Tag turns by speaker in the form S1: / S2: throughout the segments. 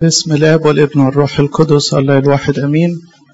S1: بسم الاب والابن والروح القدس الله الواحد امين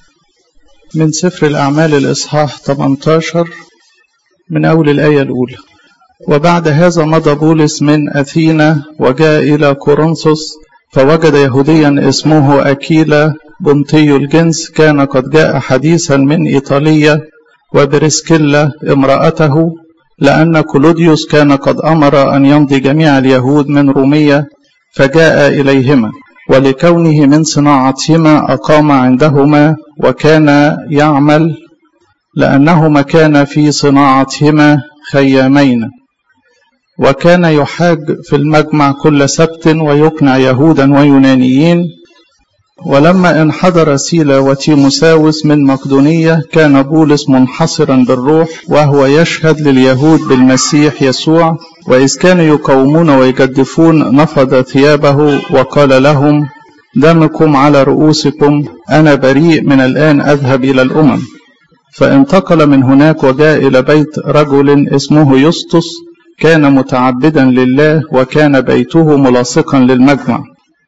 S1: من سفر الاعمال الاصحاح 18 من اول الايه الاولى وبعد هذا مضى بولس من اثينا وجاء الى كورنثوس فوجد يهوديا اسمه اكيلا بنطي الجنس كان قد جاء حديثا من ايطاليا وبرسكيلا امراته لان كلوديوس كان قد امر ان يمضي جميع اليهود من روميه فجاء اليهما ولكونه من صناعتهما أقام عندهما وكان يعمل لأنهما كان في صناعتهما خيامين وكان يحاج في المجمع كل سبت ويقنع يهودا ويونانيين ولما انحدر سيلا وتيموساوس من مقدونية كان بولس منحصرا بالروح وهو يشهد لليهود بالمسيح يسوع وإذ كانوا يقومون ويجدفون نفض ثيابه وقال لهم دمكم على رؤوسكم أنا بريء من الآن أذهب إلى الأمم فانتقل من هناك وجاء إلى بيت رجل اسمه يسطس كان متعبدا لله وكان بيته ملاصقا للمجمع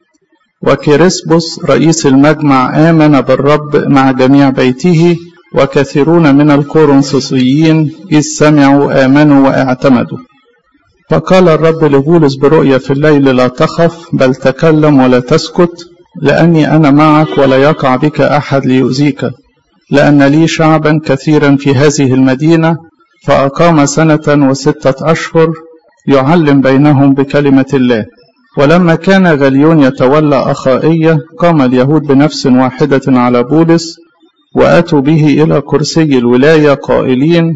S1: وكريسبوس رئيس المجمع آمن بالرب مع جميع بيته وكثيرون من الكورنثوسيين إذ سمعوا آمنوا واعتمدوا فقال الرب لبولس برؤيا في الليل لا تخف بل تكلم ولا تسكت لأني أنا معك ولا يقع بك أحد ليؤذيك لأن لي شعبا كثيرا في هذه المدينة فأقام سنة وستة أشهر يعلم بينهم بكلمة الله ولما كان غليون يتولى أخائية قام اليهود بنفس واحدة على بولس وأتوا به إلى كرسي الولاية قائلين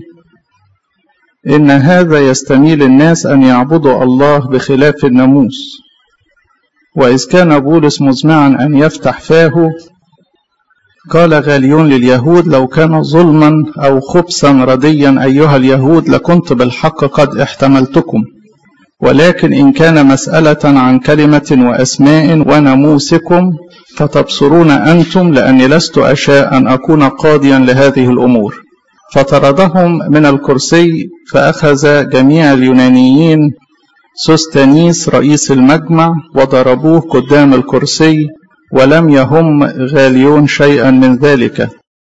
S1: إن هذا يستميل الناس أن يعبدوا الله بخلاف الناموس وإذ كان بولس مزمعا أن يفتح فاه قال غاليون لليهود لو كان ظلما أو خبثا رديا أيها اليهود لكنت بالحق قد احتملتكم ولكن إن كان مسألة عن كلمة وأسماء وناموسكم فتبصرون أنتم لأني لست أشاء أن أكون قاضيا لهذه الأمور فطردهم من الكرسي فأخذ جميع اليونانيين سوستانيس رئيس المجمع وضربوه قدام الكرسي ولم يهم غاليون شيئا من ذلك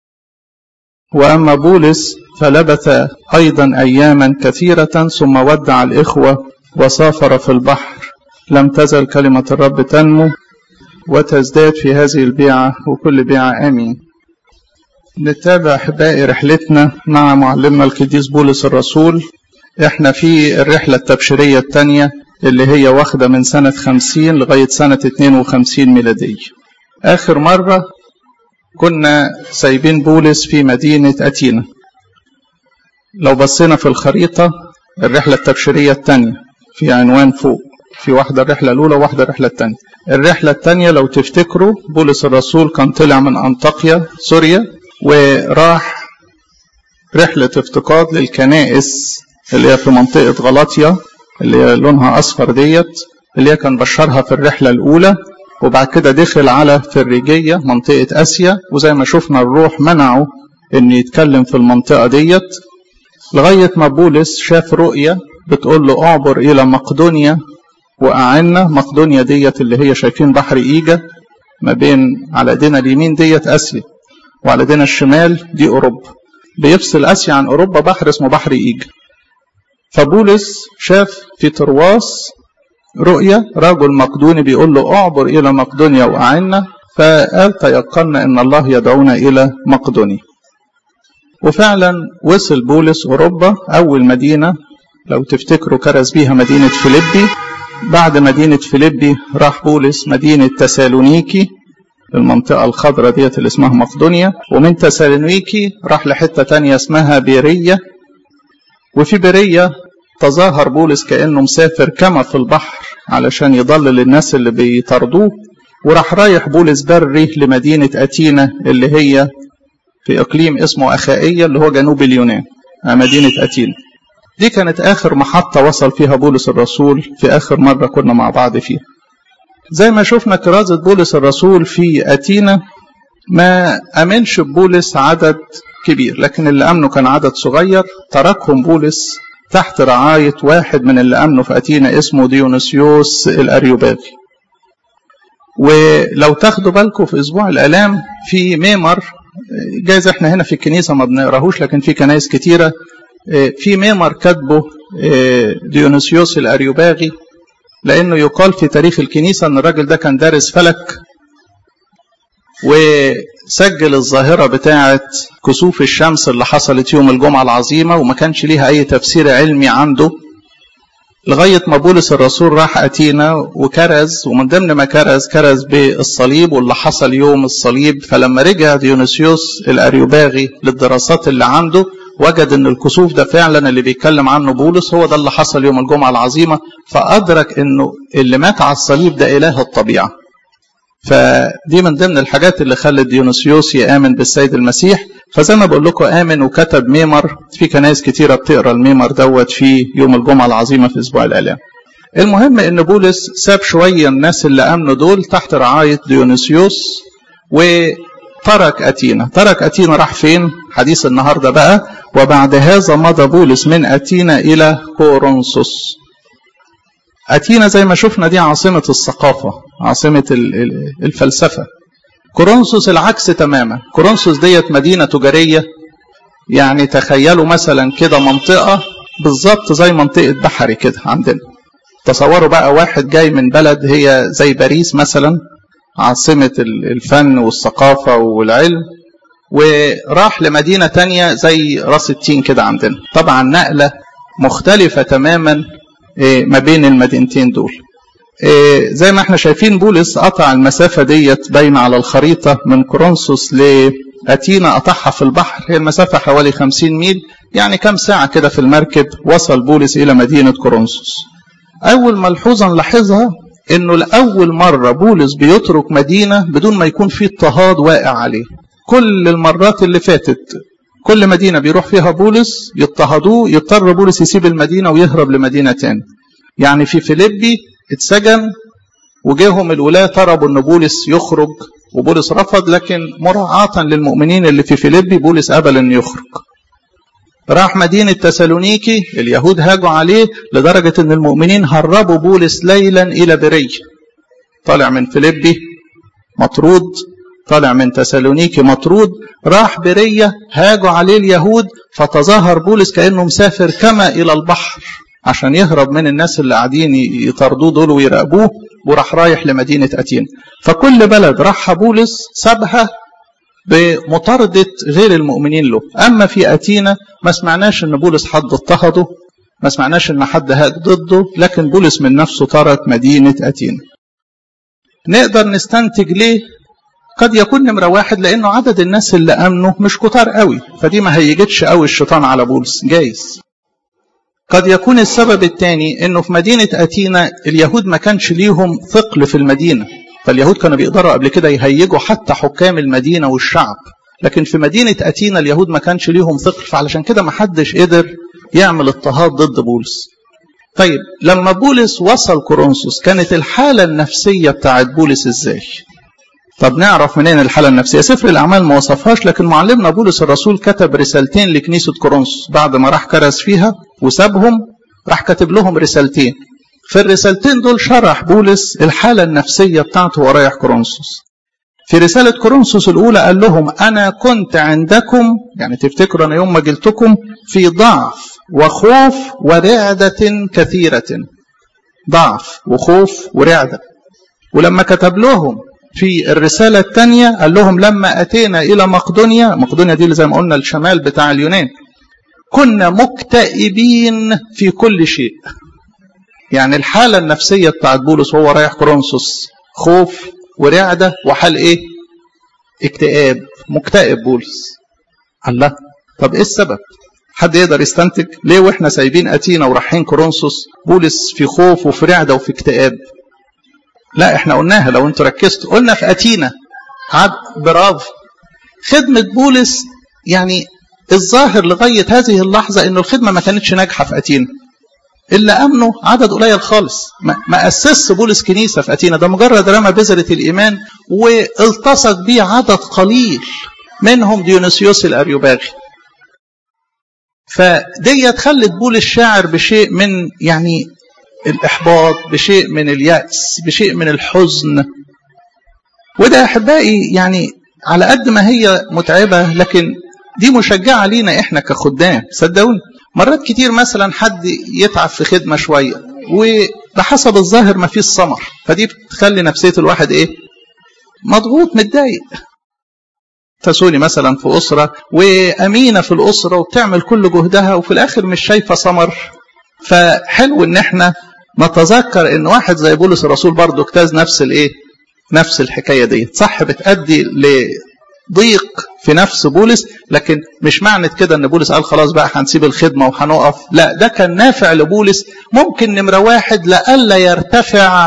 S1: وأما بولس فلبث أيضا أياما كثيرة ثم ودع الإخوة وسافر في البحر لم تزل كلمة الرب تنمو وتزداد في هذه البيعة وكل بيعة آمين نتابع أحبائي رحلتنا مع معلمنا القديس بولس الرسول احنا في الرحلة التبشيرية الثانية اللي هي واخدة من سنة 50 لغاية سنة 52 ميلادية آخر مرة كنا سايبين بولس في مدينة أتينا لو بصينا في الخريطة الرحلة التبشيرية الثانية في عنوان فوق في واحدة الرحلة الأولى وواحدة الرحلة الثانية الرحلة الثانية لو تفتكروا بولس الرسول كان طلع من أنطاكيا سوريا وراح رحلة افتقاد للكنائس اللي هي في منطقة غلاطيا اللي هي لونها أصفر ديت اللي هي كان بشرها في الرحلة الأولى وبعد كده دخل على فريجية منطقة آسيا وزي ما شفنا الروح منعه إن يتكلم في المنطقة ديت لغاية ما بولس شاف رؤية بتقول له اعبر إلى مقدونيا وأعنا مقدونيا ديت اللي هي شايفين بحر إيجا ما بين على ايدينا اليمين ديت آسيا وعلى ايدينا الشمال دي أوروبا بيفصل آسيا عن أوروبا بحر اسمه بحر إيجا فبولس شاف في ترواس رؤية رجل مقدوني بيقول له اعبر إلى مقدونيا وأعنا فقال تيقنا إن الله يدعونا إلى مقدونيا وفعلا وصل بولس أوروبا أول مدينة لو تفتكروا كرز بيها مدينة فيليبي بعد مدينة فيليبي راح بولس مدينة تسالونيكي المنطقة الخضراء ديت اللي اسمها مقدونيا ومن تسالونيكي راح لحتة تانية اسمها بيرية وفي بيرية تظاهر بولس كأنه مسافر كما في البحر علشان يضلل الناس اللي بيطردوه وراح رايح بولس بري لمدينة أتينا اللي هي في إقليم اسمه أخائية اللي هو جنوب اليونان مدينة أتينا دي كانت آخر محطة وصل فيها بولس الرسول في آخر مرة كنا مع بعض فيها زي ما شفنا كرازة بولس الرسول في أتينا ما أمنش بولس عدد كبير لكن اللي أمنه كان عدد صغير تركهم بولس تحت رعاية واحد من اللي أمنوا في أتينا اسمه ديونيسيوس الأريوباغي ولو تاخدوا بالكم في اسبوع الالام في ميمر جايز احنا هنا في الكنيسه ما بنقراهوش لكن في كنايس كتيره في ميمر كاتبه ديونيسيوس الاريوباغي لانه يقال في تاريخ الكنيسه ان الراجل ده كان دارس فلك وسجل الظاهره بتاعه كسوف الشمس اللي حصلت يوم الجمعه العظيمه وما كانش ليها اي تفسير علمي عنده لغاية ما بولس الرسول راح أتينا وكرز ومن ضمن ما كرز كرز بالصليب واللي حصل يوم الصليب فلما رجع ديونيسيوس الأريوباغي للدراسات اللي عنده وجد ان الكسوف ده فعلا اللي بيتكلم عنه بولس هو ده اللي حصل يوم الجمعة العظيمة فأدرك انه اللي مات على الصليب ده إله الطبيعة فدي من ضمن الحاجات اللي خلت ديونيسيوس يآمن بالسيد المسيح فزي ما بقول لكم آمن وكتب ميمر في كنايس كتيرة بتقرا الميمر دوت في يوم الجمعة العظيمة في أسبوع الآلام. المهم إن بولس ساب شوية الناس اللي آمنوا دول تحت رعاية ديونيسيوس وترك أتينا، ترك أتينا راح فين؟ حديث النهارده بقى وبعد هذا مضى بولس من أتينا إلى كورنثوس. أتينا زي ما شفنا دي عاصمة الثقافة، عاصمة الفلسفة. كورنثوس العكس تماما كورنثوس ديت مدينة تجارية يعني تخيلوا مثلا كده منطقة بالظبط زي منطقة بحري كده عندنا تصوروا بقى واحد جاي من بلد هي زي باريس مثلا عاصمة الفن والثقافة والعلم وراح لمدينة تانية زي راس التين كده عندنا طبعا نقلة مختلفة تماما ما بين المدينتين دول زي ما احنا شايفين بولس قطع المسافة ديت باينة على الخريطة من كورنثوس لأتينا قطعها في البحر هي المسافة حوالي 50 ميل يعني كم ساعة كده في المركب وصل بولس إلى مدينة كورنثوس أول ملحوظة نلاحظها إنه لأول مرة بولس بيترك مدينة بدون ما يكون في اضطهاد واقع عليه كل المرات اللي فاتت كل مدينة بيروح فيها بولس يضطهدوه يضطر بولس يسيب المدينة ويهرب لمدينة تاني يعني في فيليبي اتسجن وجاهم الولاة طلبوا ان بولس يخرج وبولس رفض لكن مراعاة للمؤمنين اللي في فيليبي بولس قبل ان يخرج راح مدينة تسالونيكي اليهود هاجوا عليه لدرجة ان المؤمنين هربوا بولس ليلا الى برية طالع من فيليبي مطرود طالع من تسالونيكي مطرود راح برية هاجوا عليه اليهود فتظاهر بولس كأنه مسافر كما إلى البحر عشان يهرب من الناس اللي قاعدين يطردوه دول ويراقبوه وراح رايح لمدينة أتين فكل بلد راح بولس سابها بمطاردة غير المؤمنين له أما في أتينا ما سمعناش أن بولس حد اضطهده ما سمعناش أن حد هاج ضده لكن بولس من نفسه ترك مدينة أتينا نقدر نستنتج ليه قد يكون نمرة واحد لأنه عدد الناس اللي أمنوا مش كتار قوي فدي ما هيجتش قوي الشيطان على بولس جايز قد يكون السبب الثاني انه في مدينة اتينا اليهود ما كانش ليهم ثقل في المدينة فاليهود كانوا بيقدروا قبل كده يهيجوا حتى حكام المدينة والشعب لكن في مدينة اتينا اليهود ما كانش ليهم ثقل فعلشان كده ما حدش قدر يعمل اضطهاد ضد بولس طيب لما بولس وصل كورنثوس كانت الحالة النفسية بتاعت بولس ازاي طب نعرف منين الحالة النفسية سفر الأعمال ما وصفهاش لكن معلمنا بولس الرسول كتب رسالتين لكنيسة كورنثوس بعد ما راح كرس فيها وسابهم راح كاتب لهم رسالتين في الرسالتين دول شرح بولس الحالة النفسية بتاعته وهو رايح كورنثوس في رسالة كورنثوس الأولى قال لهم أنا كنت عندكم يعني تفتكروا أنا يوم ما جلتكم في ضعف وخوف ورعدة كثيرة ضعف وخوف ورعدة ولما كتب لهم في الرسالة الثانية قال لهم لما أتينا إلى مقدونيا مقدونيا دي اللي زي ما قلنا الشمال بتاع اليونان كنا مكتئبين في كل شيء يعني الحالة النفسية بتاعت بولس وهو رايح كورنثوس خوف ورعدة وحال ايه اكتئاب مكتئب بولس الله طب ايه السبب حد يقدر يستنتج ليه واحنا سايبين اتينا ورايحين كورنثوس بولس في خوف وفي رعدة وفي اكتئاب لا احنا قلناها لو انتوا ركزتوا قلنا في اتينا عد برافو خدمة بولس يعني الظاهر لغاية هذه اللحظة انه الخدمة ما كانتش ناجحة في اتينا اللي امنوا عدد قليل خالص ما اسس بولس كنيسة في اتينا ده مجرد رمى بذرة الايمان والتصق بيه عدد قليل منهم ديونيسيوس الاريوباغي فديت خلت بولس شاعر بشيء من يعني الإحباط بشيء من اليأس بشيء من الحزن وده يا احبائي يعني على قد ما هي متعبه لكن دي مشجعه لينا احنا كخدام صدقوني مرات كتير مثلا حد يتعب في خدمه شويه وبحسب الظاهر ما فيش ثمر فدي بتخلي نفسيه الواحد ايه مضغوط متضايق تسوني مثلا في أسرة وأمينة في الأسرة وبتعمل كل جهدها وفي الآخر مش شايفة ثمر فحلو إن إحنا نتذكر إن واحد زي بولس الرسول برضه اجتاز نفس الإيه؟ نفس الحكاية دي صح بتأدي لضيق في نفس بولس لكن مش معنى كده إن بولس قال خلاص بقى هنسيب الخدمة وهنقف لا ده كان نافع لبولس ممكن نمرة واحد لألا يرتفع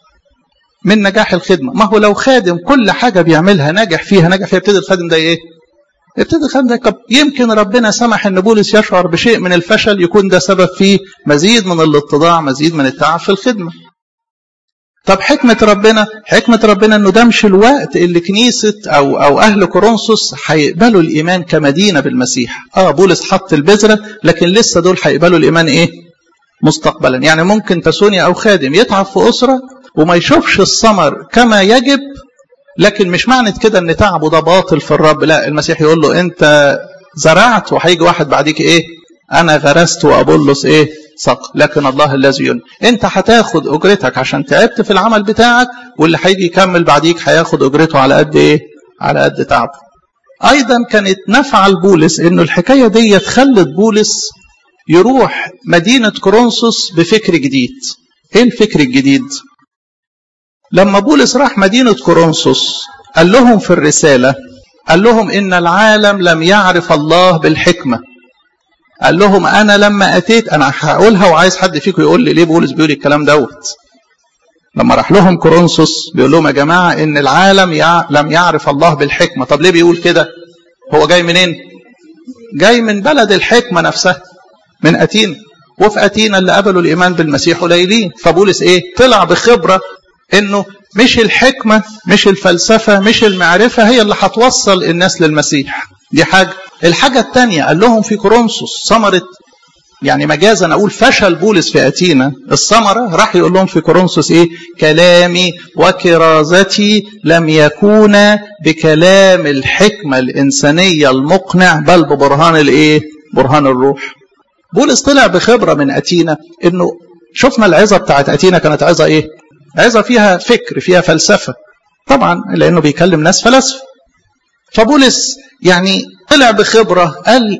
S1: من نجاح الخدمة ما هو لو خادم كل حاجة بيعملها ناجح فيها ناجح فيها يبتدي الخادم ده ايه يبتدي الخادم ده طب يمكن ربنا سمح ان بولس يشعر بشيء من الفشل يكون ده سبب فيه مزيد من الاتضاع مزيد من التعب في الخدمة طب حكمة ربنا حكمة ربنا انه ده مش الوقت اللي كنيسة او او اهل كورنثوس هيقبلوا الايمان كمدينة بالمسيح اه بولس حط البذرة لكن لسه دول هيقبلوا الايمان ايه مستقبلا يعني ممكن تسوني او خادم يتعب في اسرة وما يشوفش الثمر كما يجب لكن مش معنى كده ان تعبه ده باطل في الرب لا المسيح يقول له انت زرعت وهيجي واحد بعديك ايه انا غرست وابولس ايه سق لكن الله الذي ين انت هتاخد اجرتك عشان تعبت في العمل بتاعك واللي هيجي يكمل بعديك هياخد اجرته على قد ايه على قد تعبه ايضا كانت نفع لبولس انه الحكايه دي خلت بولس يروح مدينه كورنثوس بفكر جديد ايه الفكر الجديد لما بولس راح مدينة كورنثوس قال لهم في الرسالة قال لهم إن العالم لم يعرف الله بالحكمة قال لهم أنا لما أتيت أنا هقولها وعايز حد فيكم يقول لي ليه بولس بيقول الكلام دوت لما راح لهم كورنثوس بيقول لهم يا جماعة إن العالم يع... لم يعرف الله بالحكمة طب ليه بيقول كده هو جاي منين جاي من بلد الحكمة نفسها من أتينا وفي أتينا اللي قبلوا الإيمان بالمسيح قليلين فبولس إيه طلع بخبرة انه مش الحكمه مش الفلسفه مش المعرفه هي اللي هتوصل الناس للمسيح دي حاجه الحاجه الثانيه قال لهم في كورنثوس ثمره يعني مجازا اقول فشل بولس في اتينا الثمره راح يقول لهم في كورنثوس ايه كلامي وكرازتي لم يكون بكلام الحكمه الانسانيه المقنع بل ببرهان الايه برهان الروح بولس طلع بخبره من اتينا انه شفنا العظه بتاعت اتينا كانت عظه ايه عظة فيها فكر فيها فلسفة طبعا لأنه بيكلم ناس فلاسفة فبولس يعني طلع بخبرة قال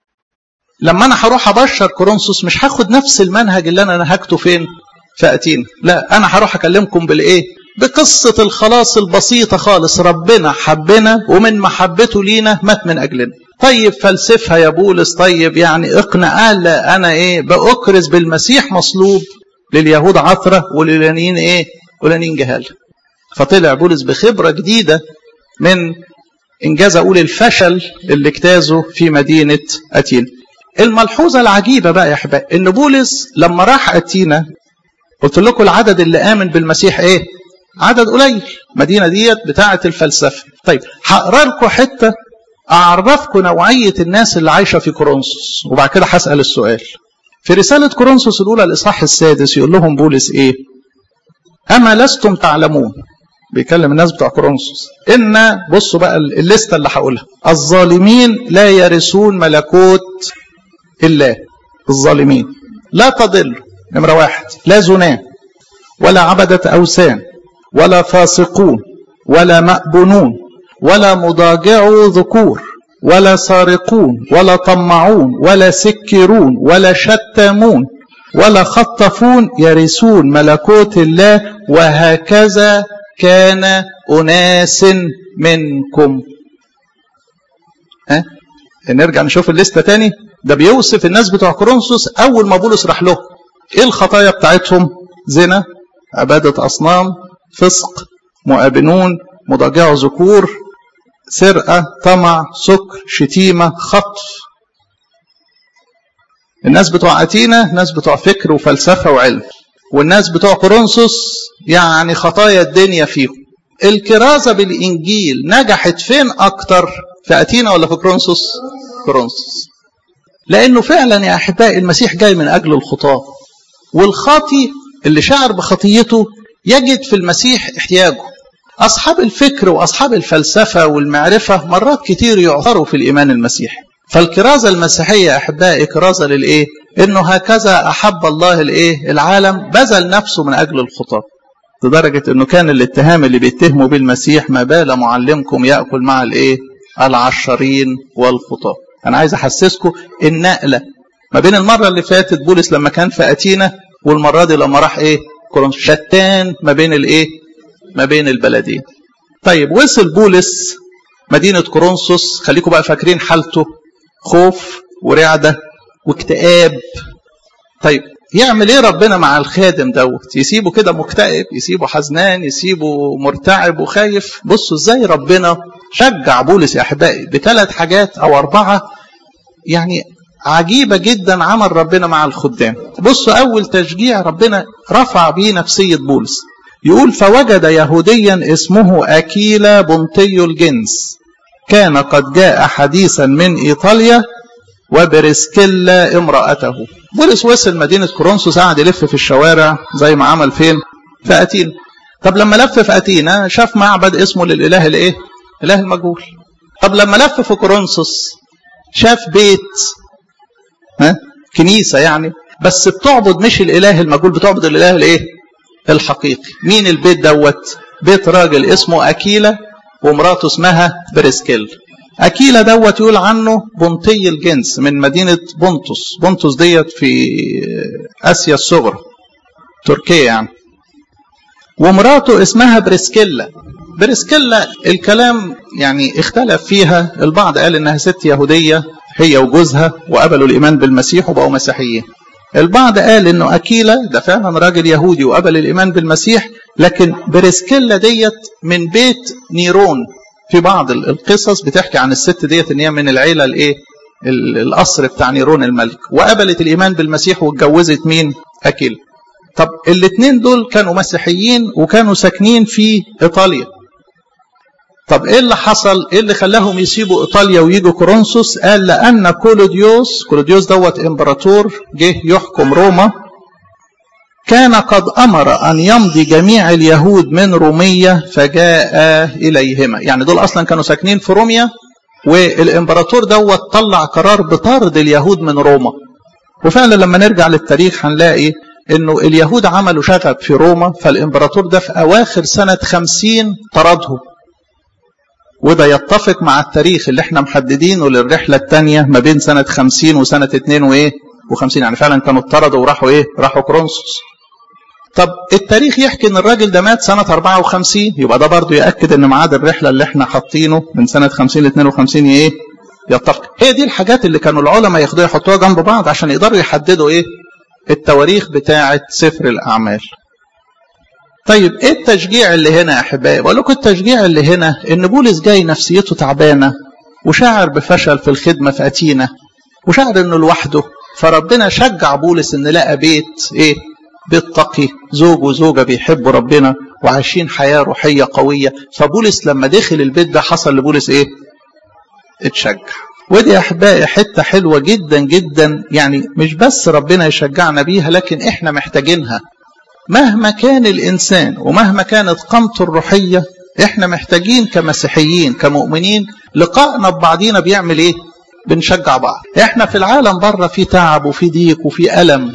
S1: لما أنا هروح أبشر كورنثوس مش هاخد نفس المنهج اللي أنا نهجته فين في أتينا لا أنا هروح أكلمكم بالإيه بقصة الخلاص البسيطة خالص ربنا حبنا ومن محبته لينا مات من أجلنا طيب فلسفها يا بولس طيب يعني اقنع قال لا أنا إيه بأكرز بالمسيح مصلوب لليهود عثرة ولليانين ايه وليانين جهال فطلع بولس بخبرة جديدة من انجاز اقول الفشل اللي اجتازه في مدينة اتينا الملحوظة العجيبة بقى يا احبائي ان بولس لما راح اتينا قلت لكم العدد اللي امن بالمسيح ايه عدد قليل مدينة ديت بتاعة الفلسفة طيب هقرا لكم حتة اعرفكم نوعية الناس اللي عايشة في كورنثوس وبعد كده هسأل السؤال في رسالة كورنثوس الأولى الإصحاح السادس يقول لهم بولس إيه؟ أما لستم تعلمون بيكلم الناس بتوع كورنثوس إن بصوا بقى الليستة اللي هقولها الظالمين لا يرثون ملكوت الله الظالمين لا تضل نمرة واحد لا زنان ولا عبدة أوثان ولا فاسقون ولا مأبونون ولا مضاجعو ذكور ولا سارقون ولا طمعون ولا سكرون ولا شتامون ولا خطفون يرثون ملكوت الله وهكذا كان أناس منكم ها نرجع نشوف الليسته تاني ده بيوصف الناس بتوع كورنثوس اول ما بولس راح له ايه الخطايا بتاعتهم زنا عباده اصنام فسق مؤابنون مضاجع ذكور سرقة طمع سكر شتيمة خطف الناس بتوع أتينا ناس بتوع فكر وفلسفة وعلم والناس بتوع كورنثوس يعني خطايا الدنيا فيهم الكرازة بالإنجيل نجحت فين أكتر في أتينا ولا في كورنثوس كورنثوس لأنه فعلا يا أحبائي المسيح جاي من أجل الخطاة والخاطي اللي شعر بخطيته يجد في المسيح احتياجه أصحاب الفكر وأصحاب الفلسفة والمعرفة مرات كتير يعثروا في الإيمان المسيحي فالكرازة المسيحية أحبائي كرازة للإيه؟ إنه هكذا أحب الله الإيه؟ العالم بذل نفسه من أجل الخطاة لدرجة إنه كان الاتهام اللي بيتهموا بالمسيح ما بال معلمكم يأكل مع الإيه؟ العشرين والخطاة أنا عايز أحسسكم النقلة ما بين المرة اللي فاتت بولس لما كان في أتينا والمرة دي لما راح إيه؟ كورنثوس شتان ما بين الإيه؟ ما بين البلدين طيب وصل بولس مدينة كورنثوس خليكم بقى فاكرين حالته خوف ورعدة واكتئاب طيب يعمل ايه ربنا مع الخادم دوت يسيبه كده مكتئب يسيبه حزنان يسيبه مرتعب وخايف بصوا ازاي ربنا شجع بولس يا احبائي بثلاث حاجات او اربعه يعني عجيبة جدا عمل ربنا مع الخدام بصوا أول تشجيع ربنا رفع بيه نفسية بولس يقول فوجد يهوديا اسمه أكيلا بنطي الجنس كان قد جاء حديثا من إيطاليا وبرسكيلا امرأته بولس وصل مدينة كورنثوس قعد يلف في الشوارع زي ما عمل فين في أتينا طب لما لف في أتينا شاف معبد اسمه للإله الإيه إله المجهول طب لما لف في كورنثوس شاف بيت ها كنيسة يعني بس بتعبد مش الإله المجهول بتعبد الإله الإيه الحقيقي مين البيت دوت بيت راجل اسمه أكيلا ومراته اسمها بريسكيل أكيلا دوت يقول عنه بنطي الجنس من مدينة بنطس بنطس ديت في آسيا الصغرى تركيا يعني ومراته اسمها بريسكيلا بريسكيلا الكلام يعني اختلف فيها البعض قال انها ست يهودية هي وجوزها وقبلوا الايمان بالمسيح وبقوا مسيحيين البعض قال انه اكيلا ده فعلا راجل يهودي وقبل الايمان بالمسيح لكن بريسكيلا ديت من بيت نيرون في بعض القصص بتحكي عن الست ديت ان هي من العيله الايه القصر بتاع نيرون الملك وقبلت الايمان بالمسيح واتجوزت مين اكيلا طب الاثنين دول كانوا مسيحيين وكانوا ساكنين في ايطاليا طب ايه اللي حصل ايه اللي خلاهم يسيبوا ايطاليا ويجوا كورنثوس قال لان كولوديوس كولوديوس دوت امبراطور جه يحكم روما كان قد امر ان يمضي جميع اليهود من روميه فجاء اليهما يعني دول اصلا كانوا ساكنين في روميا والامبراطور دوت طلع قرار بطرد اليهود من روما وفعلا لما نرجع للتاريخ هنلاقي انه اليهود عملوا شغب في روما فالامبراطور ده في اواخر سنه خمسين طردهم وده يتفق مع التاريخ اللي احنا محددينه للرحلة الثانية ما بين سنة 50 وسنة 2 وايه و50 يعني فعلا كانوا اتطردوا وراحوا ايه راحوا كرونسوس طب التاريخ يحكي ان الراجل ده مات سنة 54 يبقى ده برضه يأكد ان ميعاد الرحلة اللي احنا حاطينه من سنة 50 ل 52 ايه يتفق هي دي الحاجات اللي كانوا العلماء ياخدوها يحطوها جنب بعض عشان يقدروا يحددوا ايه التواريخ بتاعة سفر الأعمال طيب ايه التشجيع اللي هنا يا احبائي بقول لكم التشجيع اللي هنا ان بولس جاي نفسيته تعبانه وشاعر بفشل في الخدمه في اتينا وشاعر انه لوحده فربنا شجع بولس ان لقى بيت ايه بيت تقي زوج وزوجه بيحبوا ربنا وعايشين حياه روحيه قويه فبولس لما دخل البيت ده حصل لبولس ايه اتشجع ودي يا احبائي حته حلوه جدا جدا يعني مش بس ربنا يشجعنا بيها لكن احنا محتاجينها مهما كان الإنسان ومهما كانت قامته الروحية إحنا محتاجين كمسيحيين كمؤمنين لقائنا ببعضينا بيعمل إيه؟ بنشجع بعض إحنا في العالم بره في تعب وفي ضيق وفي ألم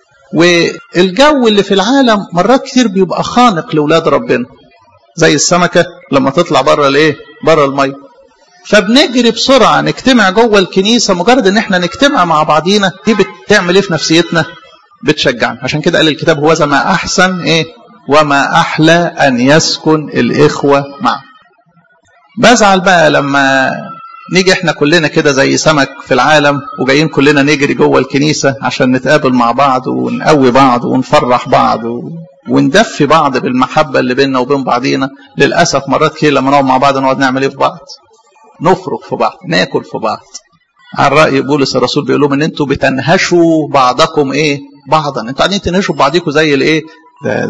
S1: والجو اللي في العالم مرات كتير بيبقى خانق لأولاد ربنا زي السمكة لما تطلع بره الإيه؟ بره المية فبنجري بسرعة نجتمع جوه الكنيسة مجرد إن إحنا نجتمع مع بعضينا دي بتعمل إيه في نفسيتنا؟ بتشجعنا عشان كده قال الكتاب هو ما أحسن إيه وما أحلى أن يسكن الإخوة معه بزعل بقى لما نيجي احنا كلنا كده زي سمك في العالم وجايين كلنا نجري جوه الكنيسة عشان نتقابل مع بعض ونقوي بعض ونفرح بعض و... وندفي بعض بالمحبة اللي بيننا وبين بعضينا للأسف مرات كتير لما نقعد مع بعض نقعد نعمل ايه في بعض نفرق في بعض ناكل في بعض على رأي بولس الرسول بيقول لهم ان انتوا بتنهشوا بعضكم ايه بعضا انتوا قاعدين تنهشوا بعضكم زي الايه ده,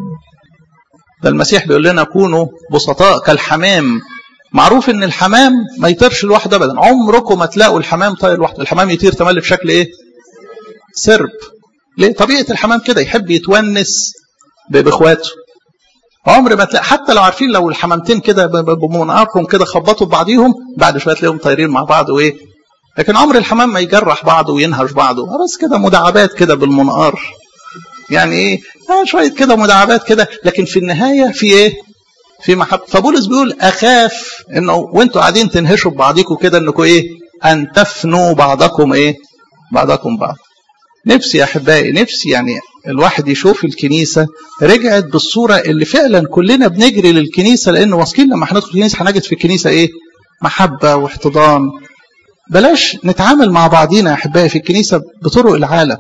S1: ده المسيح بيقول لنا كونوا بسطاء كالحمام معروف ان الحمام ما يطيرش لوحده ابدا عمركم ما تلاقوا الحمام طاير لوحده الحمام يطير تملي بشكل ايه سرب ليه طبيعه الحمام كده يحب يتونس باخواته عمر ما تلاقي حتى لو عارفين لو الحمامتين كده بمنقارهم كده خبطوا ببعضيهم بعد شويه تلاقيهم طايرين مع بعض وايه لكن عمر الحمام ما يجرح بعضه وينهش بعضه بس كده مداعبات كده بالمنقار يعني ايه آه شويه كده مداعبات كده لكن في النهايه في ايه في محبه فبولس بيقول اخاف انه وانتوا قاعدين تنهشوا ببعضكم كده انكم ايه ان تفنوا بعضكم ايه بعضكم بعض نفسي يا احبائي نفسي يعني الواحد يشوف الكنيسه رجعت بالصوره اللي فعلا كلنا بنجري للكنيسه لان واثقين لما هندخل الكنيسه هنجد في الكنيسه ايه محبه واحتضان بلاش نتعامل مع بعضينا يا احبائي في الكنيسه بطرق العالم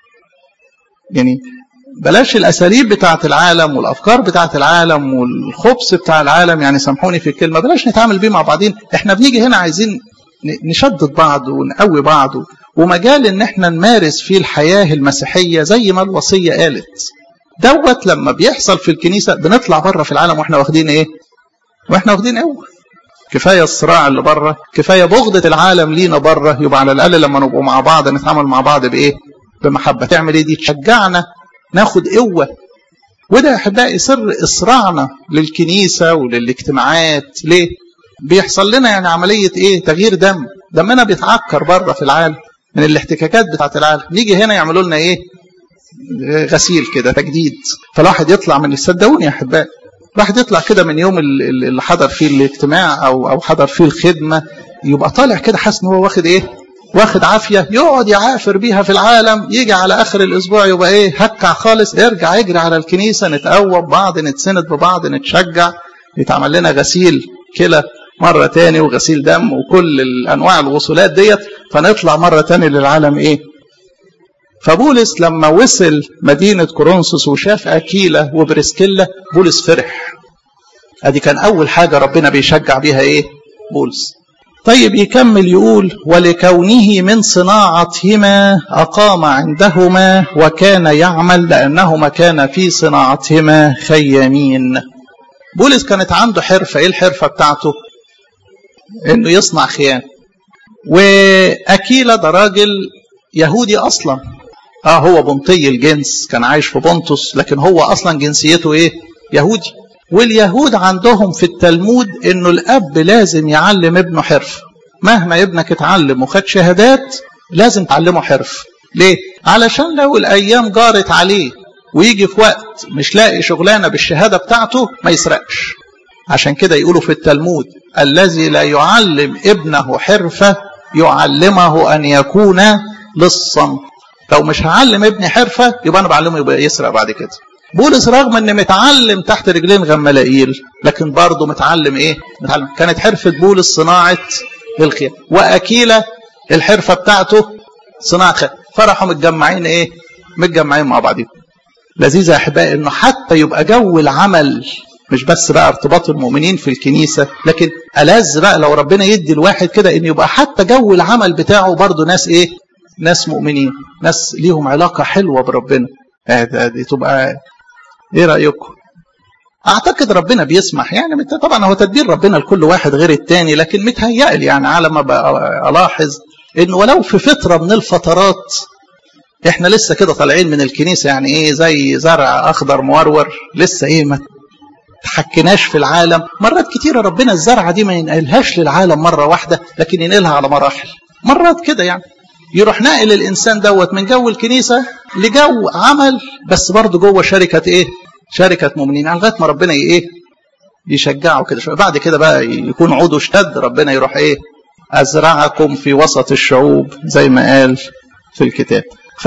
S1: يعني بلاش الاساليب بتاعه العالم والافكار بتاعه العالم والخبث بتاع العالم يعني سامحوني في الكلمه بلاش نتعامل بيه مع بعضين احنا بنيجي هنا عايزين نشدد بعض ونقوي بعض ومجال ان احنا نمارس فيه الحياه المسيحيه زي ما الوصيه قالت دوت لما بيحصل في الكنيسه بنطلع بره في العالم واحنا واخدين ايه واحنا واخدين قوه كفايه الصراع اللي بره كفايه بغضه العالم لينا بره يبقى على الاقل لما نبقوا مع بعض نتعامل مع بعض بايه بمحبه تعمل ايه دي تشجعنا ناخد قوه وده يا احبائي سر اسراعنا للكنيسه وللاجتماعات ليه بيحصل لنا يعني عمليه ايه تغيير دم دمنا بيتعكر بره في العالم من الاحتكاكات بتاعت العالم نيجي هنا يعملوا لنا ايه غسيل كده تجديد فالواحد يطلع من صدقوني يا احبائي الواحد يطلع كده من يوم اللي حضر فيه الاجتماع او او حضر فيه الخدمه يبقى طالع كده حاسس ان هو واخد ايه واخد عافيه يقعد يعافر بيها في العالم يجي على اخر الاسبوع يبقى ايه هكع خالص ارجع يجري على الكنيسه نتقوى ببعض نتسند ببعض نتشجع يتعمل لنا غسيل كلى مرة تاني وغسيل دم وكل الأنواع الوصولات ديت فنطلع مرة تاني للعالم إيه فبولس لما وصل مدينة كورنثوس وشاف أكيلة وبرسكيلا بولس فرح ادي كان أول حاجة ربنا بيشجع بيها إيه بولس طيب يكمل يقول ولكونه من صناعتهما أقام عندهما وكان يعمل لأنهما كان في صناعتهما خيامين بولس كانت عنده حرفة إيه الحرفة بتاعته انه يصنع خيام واكيلا ده راجل يهودي اصلا اه هو بنطي الجنس كان عايش في بنطس لكن هو اصلا جنسيته ايه يهودي واليهود عندهم في التلمود انه الاب لازم يعلم ابنه حرف مهما ابنك اتعلم وخد شهادات لازم تعلمه حرف ليه علشان لو الايام جارت عليه ويجي في وقت مش لاقي شغلانه بالشهاده بتاعته ما يسرقش عشان كده يقولوا في التلمود الذي لا يعلم ابنه حرفة يعلمه أن يكون لصا لو مش هعلم ابني حرفة يبقى أنا بعلمه يبقى يسرق بعد كده بولس رغم ان متعلم تحت رجلين غملائيل لكن برضه متعلم ايه متعلم كانت حرفة بولس صناعة الخيام وأكيلة الحرفة بتاعته صناعة خيام فرحوا متجمعين ايه متجمعين مع بعضهم لذيذ يا احبائي انه حتى يبقى جو العمل مش بس بقى ارتباط المؤمنين في الكنيسة لكن ألذ بقى لو ربنا يدي الواحد كده ان يبقى حتى جو العمل بتاعه برضه ناس ايه ناس مؤمنين ناس ليهم علاقة حلوة بربنا دي تبقى ايه رأيكم اعتقد ربنا بيسمح يعني طبعا هو تدبير ربنا لكل واحد غير التاني لكن متهيألي يعني على ما الاحظ انه ولو في فترة من الفترات احنا لسه كده طالعين من الكنيسة يعني ايه زي زرع اخضر مورور لسه ايه ما تحكناش في العالم مرات كتيرة ربنا الزرعة دي ما ينقلهاش للعالم مرة واحدة لكن ينقلها على مراحل مرات كده يعني يروح ناقل الإنسان دوت من جو الكنيسة لجو عمل بس برضه جوه شركة إيه شركة مؤمنين يعني لغاية ما ربنا إيه يشجعه كده شوية بعد كده بقى يكون عوده اشتد ربنا يروح إيه أزرعكم في وسط الشعوب زي ما قال في الكتاب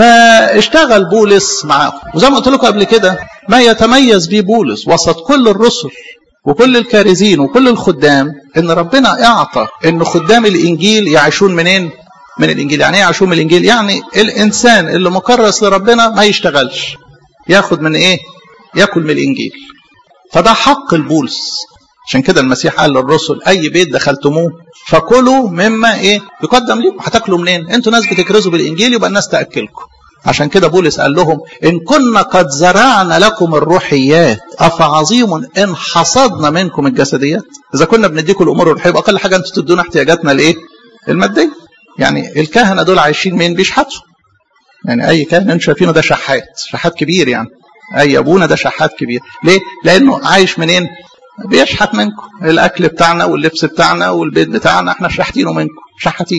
S1: فاشتغل بولس معاهم وزي ما قلت لكم قبل كده ما يتميز به بولس وسط كل الرسل وكل الكارزين وكل الخدام ان ربنا اعطى ان خدام الانجيل يعيشون منين من الانجيل يعني ايه يعيشون من الانجيل يعني الانسان اللي مكرس لربنا ما يشتغلش ياخد من ايه ياكل من الانجيل فده حق البولس عشان كده المسيح قال للرسل اي بيت دخلتموه فكلوا مما ايه يقدم لكم هتاكلوا منين انتوا ناس بتكرزوا بالانجيل يبقى الناس تاكلكم عشان كده بولس قال لهم ان كنا قد زرعنا لكم الروحيات افعظيم ان حصدنا منكم الجسديات اذا كنا بنديكم الامور الروحيه يبقى اقل حاجه انتوا تدونا احتياجاتنا الايه الماديه يعني الكهنه دول عايشين مين بيشحتوا يعني اي كاهن انتوا شايفينه ده شحات شحات كبير يعني اي ابونا ده شحات كبير ليه لانه عايش منين بيشحت منكم الاكل بتاعنا واللبس بتاعنا والبيت بتاعنا احنا شحتينه منكم شحاتين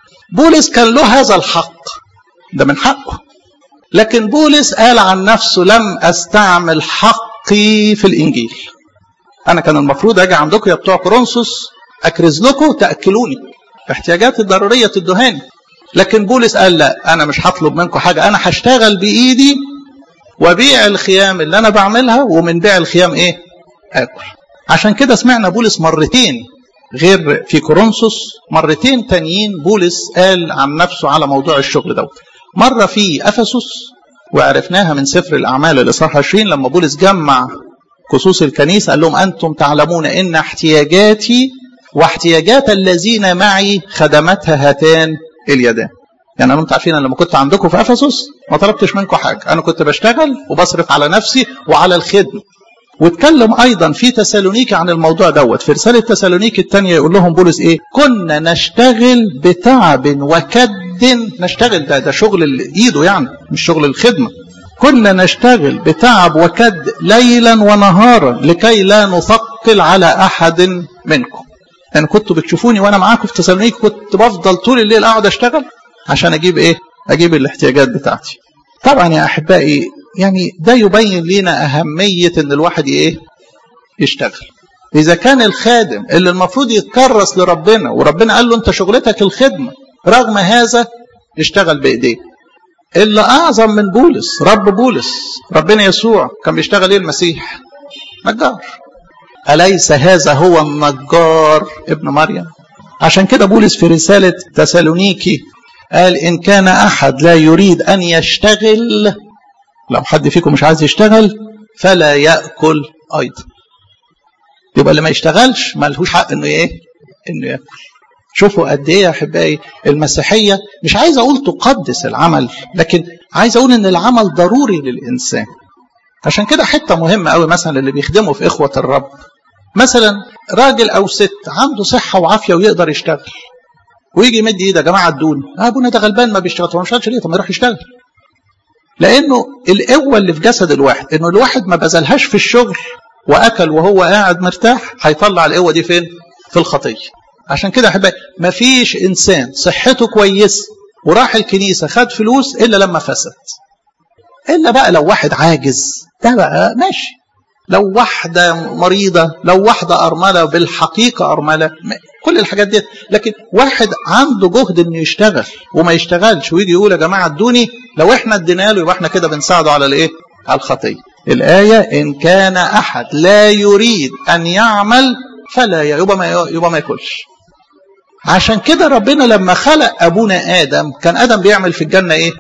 S1: بولس كان له هذا الحق ده من حقه لكن بولس قال عن نفسه لم استعمل حقي في الانجيل انا كان المفروض اجي عندكم يا بتوع كورنثوس اكرز لكم تاكلوني احتياجاتي الضروريه تدهاني لكن بولس قال لا انا مش هطلب منكم حاجه انا هشتغل بايدي وبيع الخيام اللي انا بعملها ومن بيع الخيام ايه اكل عشان كده سمعنا بولس مرتين غير في كورنثوس مرتين تانيين بولس قال عن نفسه على موضوع الشغل دوت مره في افسس وعرفناها من سفر الاعمال الاصحاح 20 لما بولس جمع خصوص الكنيسه قال لهم انتم تعلمون ان احتياجاتي واحتياجات الذين معي خدمتها هاتان اليدان يعني انتم عارفين انا لما كنت عندكم في افسس ما طلبتش منكم حاجه انا كنت بشتغل وبصرف على نفسي وعلى الخدمه واتكلم ايضا في تسالونيكي عن الموضوع دوت في رساله تسالونيكي الثانيه يقول لهم بولس ايه كنا نشتغل بتعب وكد نشتغل ده ده شغل ايده يعني مش شغل الخدمه كنا نشتغل بتعب وكد ليلا ونهارا لكي لا نثقل على احد منكم يعني كنتوا بتشوفوني وانا معاكم في تسالونيكي كنت بفضل طول الليل اقعد اشتغل عشان اجيب ايه اجيب الاحتياجات بتاعتي طبعا يا احبائي يعني ده يبين لنا أهمية إن الواحد إيه؟ يشتغل. إذا كان الخادم اللي المفروض يتكرس لربنا وربنا قال له أنت شغلتك الخدمة رغم هذا اشتغل بإيديه. اللي أعظم من بولس رب بولس ربنا يسوع كان بيشتغل إيه المسيح؟ نجار. أليس هذا هو النجار ابن مريم؟ عشان كده بولس في رسالة تسالونيكي قال إن كان أحد لا يريد أن يشتغل لو حد فيكم مش عايز يشتغل فلا ياكل ايضا يبقى اللي ما يشتغلش ما لهوش حق انه ايه انه ياكل شوفوا قد ايه يا احبائي المسيحيه مش عايز اقول تقدس العمل لكن عايز اقول ان العمل ضروري للانسان عشان كده حته مهمه قوي مثلا اللي بيخدموا في اخوه الرب مثلا راجل او ست عنده صحه وعافيه ويقدر يشتغل ويجي يمد ايده يا جماعه ادوني ابونا ده غلبان ما بيشتغل هو مش عارف ليه طب ما يروح يشتغل لانه القوه اللي في جسد الواحد انه الواحد ما بذلهاش في الشغل واكل وهو قاعد مرتاح هيطلع القوه دي فين في الخطيه عشان كده احبائي ما فيش انسان صحته كويسه وراح الكنيسه خد فلوس الا لما فسد الا بقى لو واحد عاجز ده بقى ماشي لو واحدة مريضة لو واحدة أرملة بالحقيقة أرملة كل الحاجات دي لكن واحد عنده جهد إنه يشتغل وما يشتغلش ويجي يقول يا جماعة ادوني لو إحنا ادينا له يبقى إحنا كده بنساعده على الإيه؟ على الخطية. الآية إن كان أحد لا يريد أن يعمل فلا يبقى ما يبقى ما ياكلش. عشان كده ربنا لما خلق أبونا آدم كان آدم بيعمل في الجنة إيه؟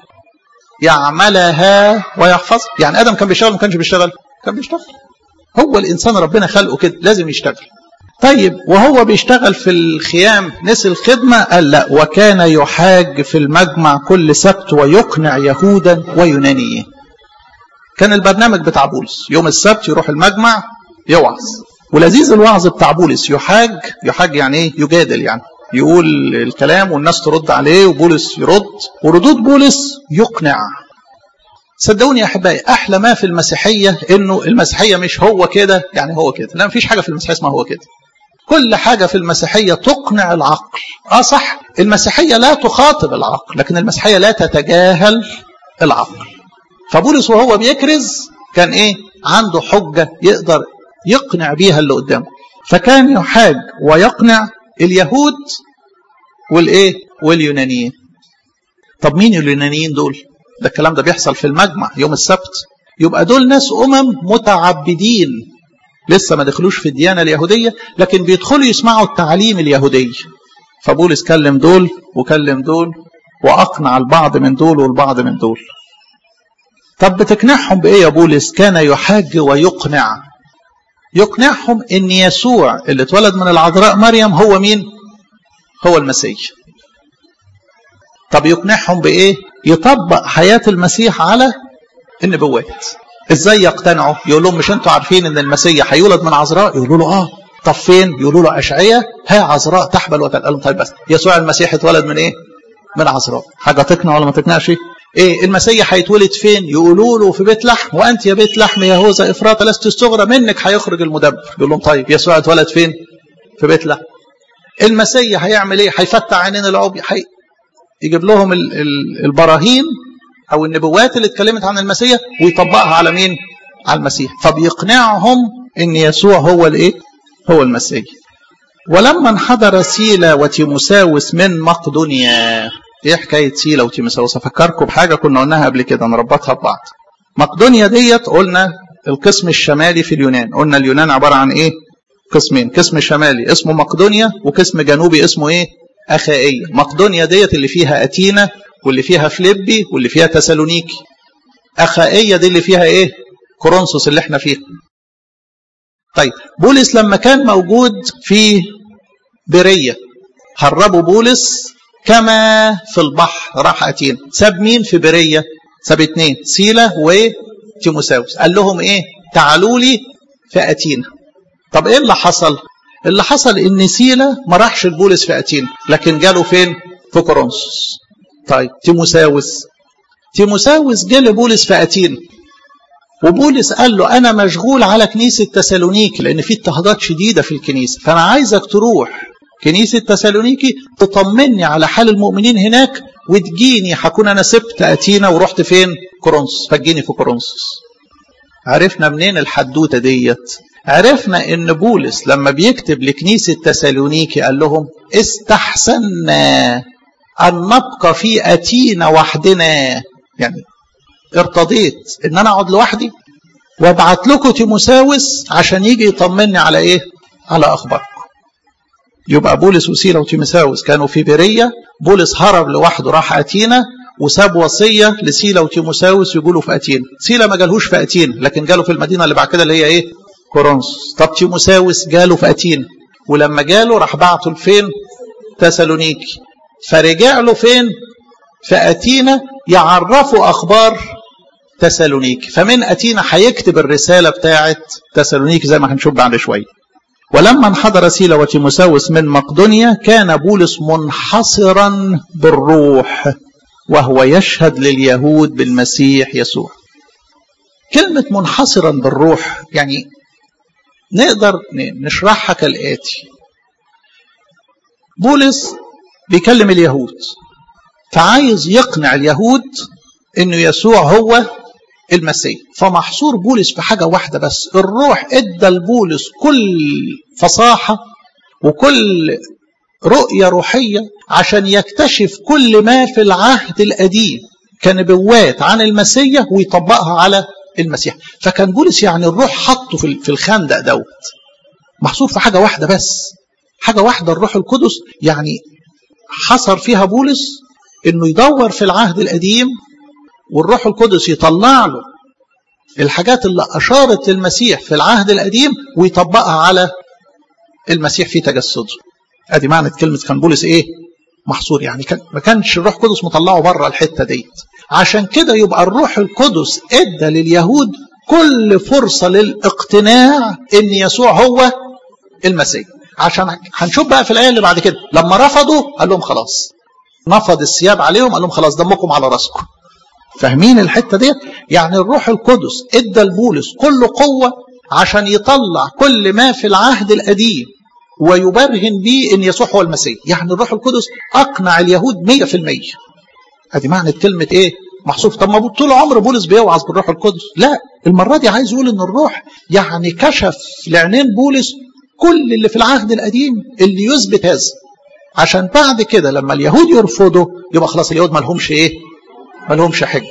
S1: يعملها ويحفظ يعني آدم كان بيشتغل ما كانش بيشتغل؟ كان بيشتغل. هو الإنسان ربنا خلقه كده لازم يشتغل طيب وهو بيشتغل في الخيام نسي الخدمة قال لا وكان يحاج في المجمع كل سبت ويقنع يهودا ويونانيين كان البرنامج بتاع بولس يوم السبت يروح المجمع يوعظ ولذيذ الوعظ بتاع بولس يحاج يحاج يعني ايه يجادل يعني يقول الكلام والناس ترد عليه وبولس يرد وردود بولس يقنع صدقوني يا احبائي احلى ما في المسيحيه انه المسيحيه مش هو كده يعني هو كده لا مفيش حاجه في المسيحيه اسمها هو كده كل حاجه في المسيحيه تقنع العقل اه صح المسيحيه لا تخاطب العقل لكن المسيحيه لا تتجاهل العقل فبولس وهو بيكرز كان ايه عنده حجه يقدر يقنع بيها اللي قدامه فكان يحاج ويقنع اليهود والايه واليونانيين طب مين اليونانيين دول ده الكلام ده بيحصل في المجمع يوم السبت يبقى دول ناس أمم متعبدين لسه ما دخلوش في الديانة اليهودية لكن بيدخلوا يسمعوا التعليم اليهودي فبولس كلم دول وكلم دول وأقنع البعض من دول والبعض من دول طب بتقنعهم بإيه يا بولس كان يحاج ويقنع يقنعهم ان يسوع اللي اتولد من العذراء مريم هو مين هو المسيح طب يقنعهم بايه يطبق حياة المسيح على النبوات ازاي يقتنعوا يقول لهم مش انتوا عارفين ان المسيح هيولد من عذراء يقولوا له اه طب فين يقولوا له اشعياء ها عذراء تحبل وتلقى لهم طيب بس يسوع المسيح اتولد من ايه من عذراء حاجه تقنع ولا ما تقنعش ايه المسيح هيتولد فين يقولوا له في بيت لحم وانت يا بيت لحم يهوذا افراط لست الصغرى منك هيخرج المدبر يقول لهم طيب يسوع اتولد فين في بيت لحم المسيح هيعمل ايه هيفتح عينين العبي حي... يجيب لهم ال... ال... البراهين او النبوات اللي اتكلمت عن المسيح ويطبقها على مين على المسيح فبيقنعهم ان يسوع هو الايه هو المسيح ولما انحدر سيلا وتيموساوس من مقدونيا ايه حكايه سيلا وتيموساوس افكركم بحاجه كنا قلناها قبل كده نربطها ببعض مقدونيا ديت قلنا القسم الشمالي في اليونان قلنا اليونان عباره عن ايه قسمين قسم شمالي اسمه مقدونيا وقسم جنوبي اسمه ايه اخائيه مقدونيا ديت اللي فيها اتينا واللي فيها فليبي واللي فيها تسالونيكي اخائيه دي اللي فيها ايه كورنثوس اللي احنا فيها طيب بولس لما كان موجود في بريه هربوا بولس كما في البحر راح اتينا ساب مين في بريه ساب اتنين سيلا وتيموساوس قال لهم ايه تعالوا لي في اتينا طب ايه اللي حصل اللي حصل ان سيلا ما راحش لبولس في اتينا لكن جاله فين في كورنثوس طيب تيموساوس تيموساوس جه لبولس في اتينا وبولس قال له انا مشغول على كنيسه تسالونيكي لان في اضطهادات شديده في الكنيسه فانا عايزك تروح كنيسه تسالونيكي تطمني على حال المؤمنين هناك وتجيني هكون انا سبت اتينا ورحت فين كورنثوس فتجيني في كورنثوس عرفنا منين الحدوته ديت عرفنا ان بولس لما بيكتب لكنيسه تسالونيكي قال لهم استحسنا ان نبقى في اتينا وحدنا يعني ارتضيت ان انا اقعد لوحدي وابعت لكم تيموساوس عشان يجي يطمني على ايه على اخباركم يبقى بولس وسيلا وتيموساوس كانوا في بريه بولس هرب لوحده راح اتينا وساب وصيه لسيلا وتيموساوس يقولوا في اتينا سيلا ما جالهوش في اتينا لكن جاله في المدينه اللي بعد كده اللي هي ايه كورنثوس طب تيموساوس جاله في اتينا ولما جاله راح بعته لفين تسالونيكي فرجع له فين في اتينا يعرفوا اخبار تسالونيكي فمن اتينا هيكتب الرساله بتاعه تسالونيكي زي ما هنشوف بعد شويه ولما انحدر سيلا وتيموساوس من مقدونيا كان بولس منحصرا بالروح وهو يشهد لليهود بالمسيح يسوع كلمة منحصرا بالروح يعني نقدر نشرحها كالآتي بولس بيكلم اليهود فعايز يقنع اليهود انه يسوع هو المسيح فمحصور بولس في حاجه واحده بس الروح ادى لبولس كل فصاحه وكل رؤيه روحيه عشان يكتشف كل ما في العهد القديم كنبوات عن المسيح ويطبقها على المسيح فكان بولس يعني الروح حطه في الخندق دوت محصور في حاجه واحده بس حاجه واحده الروح القدس يعني حصر فيها بولس انه يدور في العهد القديم والروح القدس يطلع له الحاجات اللي اشارت للمسيح في العهد القديم ويطبقها على المسيح في تجسده ادي معنى كلمه كان بولس ايه محصور يعني كان ما كانش الروح القدس مطلعه بره الحته ديت عشان كده يبقى الروح القدس ادى لليهود كل فرصه للاقتناع ان يسوع هو المسيح عشان هنشوف بقى في الايه اللي بعد كده لما رفضوا قال لهم خلاص نفض الثياب عليهم قال لهم خلاص دمكم على راسكم فاهمين الحته ديت يعني الروح القدس ادى لبولس كل قوه عشان يطلع كل ما في العهد القديم ويبرهن به ان يسوع هو المسيح يعني الروح القدس اقنع اليهود 100% ادي معنى كلمه ايه محصوف طب ما طول عمر بولس بيوعظ بالروح القدس لا المره دي عايز يقول ان الروح يعني كشف لعينين بولس كل اللي في العهد القديم اللي يثبت هذا عشان بعد كده لما اليهود يرفضوا يبقى خلاص اليهود ما لهمش ايه ما لهمش حج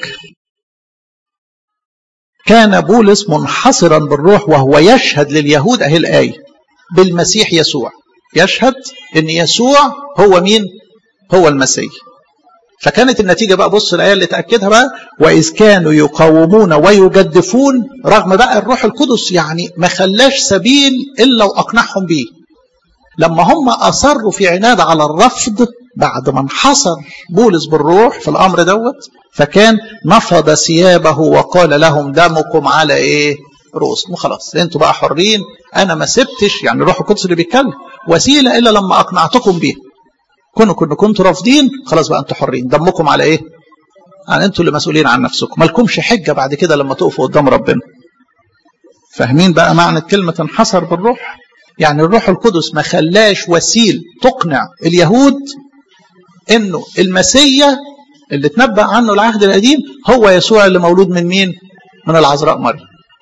S1: كان بولس منحصرا بالروح وهو يشهد لليهود اهي الايه بالمسيح يسوع يشهد ان يسوع هو مين هو المسيح فكانت النتيجه بقى بص الايه اللي تاكدها بقى واذ كانوا يقاومون ويجدفون رغم بقى الروح القدس يعني ما خلاش سبيل الا واقنعهم بيه لما هم اصروا في عناد على الرفض بعد ما انحصر بولس بالروح في الامر دوت فكان نفض ثيابه وقال لهم دمكم على ايه رؤوسكم خلاص انتوا بقى حرين انا ما سبتش يعني الروح القدس اللي بيتكلم وسيله الا لما اقنعتكم بيه كونوا كنتوا كنتوا رافضين خلاص بقى انتوا حرين دمكم على ايه يعني انتوا اللي مسؤولين عن نفسكم مالكمش حجه بعد كده لما تقفوا قدام ربنا فاهمين بقى معنى كلمه انحصر بالروح يعني الروح القدس ما خلاش وسيل تقنع اليهود انه المسيا اللي اتنبأ عنه العهد القديم هو يسوع اللي مولود من مين؟ من العذراء مريم.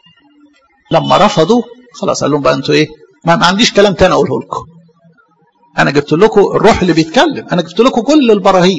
S1: لما رفضوا خلاص قال لهم بقى انتوا ايه؟ ما, ما عنديش كلام تاني اقوله لكم. انا جبت لكم الروح اللي بيتكلم، انا جبت لكم كل البراهين.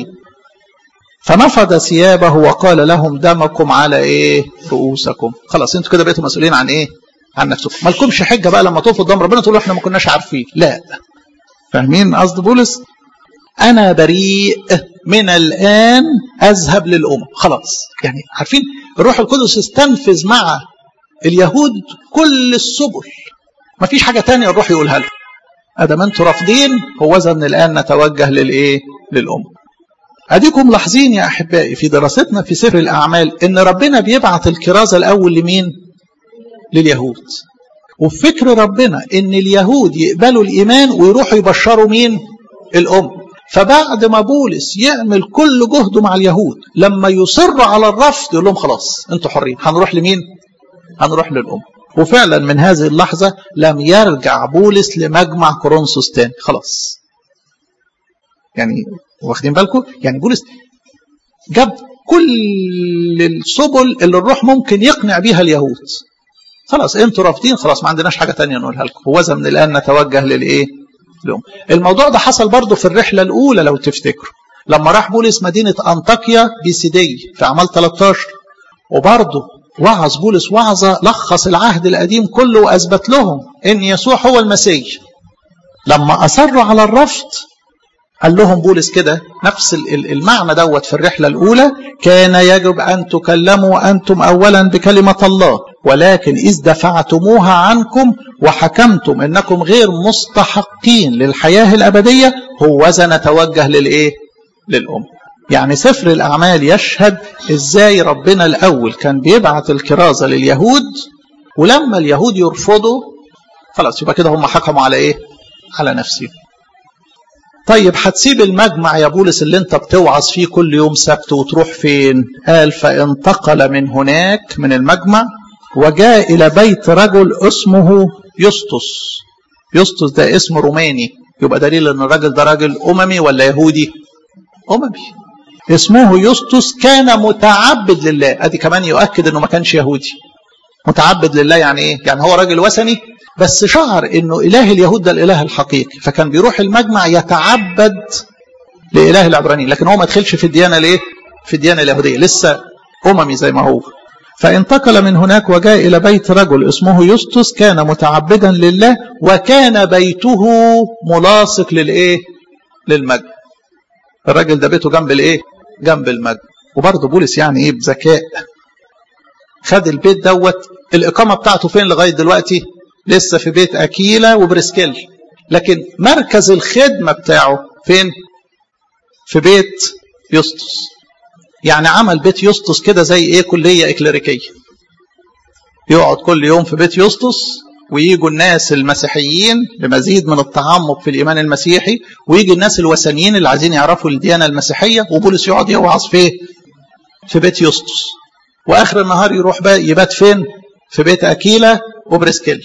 S1: فنفض ثيابه وقال لهم دمكم على ايه؟ رؤوسكم. خلاص انتوا كده بقيتوا مسؤولين عن ايه؟ عن نفسكم. ما لكمش حجه بقى لما تقفوا قدام ربنا تقولوا احنا ما كناش عارفين، لا. فاهمين قصد بولس؟ أنا بريء من الآن أذهب للأمم خلاص يعني عارفين الروح القدس استنفذ مع اليهود كل السبل ما فيش حاجة تانية الروح يقولها لهم أدام أنتوا رافضين هو من الآن نتوجه للإيه للأمم أديكم ملاحظين يا أحبائي في دراستنا في سفر الأعمال إن ربنا بيبعت الكرازة الأول لمين لليهود وفكر ربنا إن اليهود يقبلوا الإيمان ويروحوا يبشروا مين الأم فبعد ما بولس يعمل كل جهده مع اليهود لما يصر على الرفض يقول لهم خلاص انتوا حرين هنروح لمين هنروح للأم وفعلا من هذه اللحظة لم يرجع بولس لمجمع كورنثوس تاني خلاص يعني واخدين بالكم يعني بولس جاب كل السبل اللي الروح ممكن يقنع بيها اليهود خلاص انتوا رافضين خلاص ما عندناش حاجة تانية نقولها لكم وذا من الآن نتوجه للإيه لهم الموضوع ده حصل برضه في الرحلة الأولى لو تفتكروا لما راح بولس مدينة أنطاكيا بيسيدي في أعمال 13 وبرضه وعظ بولس وعظة لخص العهد القديم كله وأثبت لهم إن يسوع هو المسيح لما أصروا على الرفض قال لهم بولس كده نفس المعنى دوت في الرحلة الأولى كان يجب أن تكلموا أنتم أولا بكلمة الله ولكن إذ دفعتموها عنكم وحكمتم أنكم غير مستحقين للحياة الأبدية هوذا نتوجه للإيه؟ للأم يعني سفر الأعمال يشهد إزاي ربنا الأول كان بيبعت الكرازة لليهود ولما اليهود يرفضوا خلاص يبقى كده هم حكموا على إيه؟ على نفسهم طيب هتسيب المجمع يا بولس اللي انت بتوعظ فيه كل يوم سبت وتروح فين قال فانتقل من هناك من المجمع وجاء إلى بيت رجل اسمه يسطس يسطس ده اسم روماني يبقى دليل ان الراجل ده راجل أممي ولا يهودي أممي اسمه يسطس كان متعبد لله ادي كمان يؤكد انه ما كانش يهودي متعبد لله يعني ايه يعني هو راجل وثني بس شعر انه اله اليهود ده الاله الحقيقي فكان بيروح المجمع يتعبد لاله العبرانيين لكن هو ما دخلش في الديانه الايه في الديانه اليهوديه لسه اممي زي ما هو فانتقل من هناك وجاء الى بيت رجل اسمه يسطس كان متعبدا لله وكان بيته ملاصق للايه للمجمع الراجل ده بيته جنب الايه جنب المجمع وبرضه بولس يعني ايه بذكاء خد البيت دوت الاقامه بتاعته فين لغايه دلوقتي لسه في بيت أكيلا وبرسكيل لكن مركز الخدمة بتاعه فين في بيت يسطس يعني عمل بيت يسطس كده زي ايه كلية إكليريكية يقعد كل يوم في بيت يسطس ويجوا الناس المسيحيين لمزيد من التعمق في الإيمان المسيحي ويجي الناس الوثنيين اللي عايزين يعرفوا الديانة المسيحية وبولس يقعد يوعظ فيه في بيت يسطس وآخر النهار يروح بقى يبات فين في بيت أكيلا وبرسكيل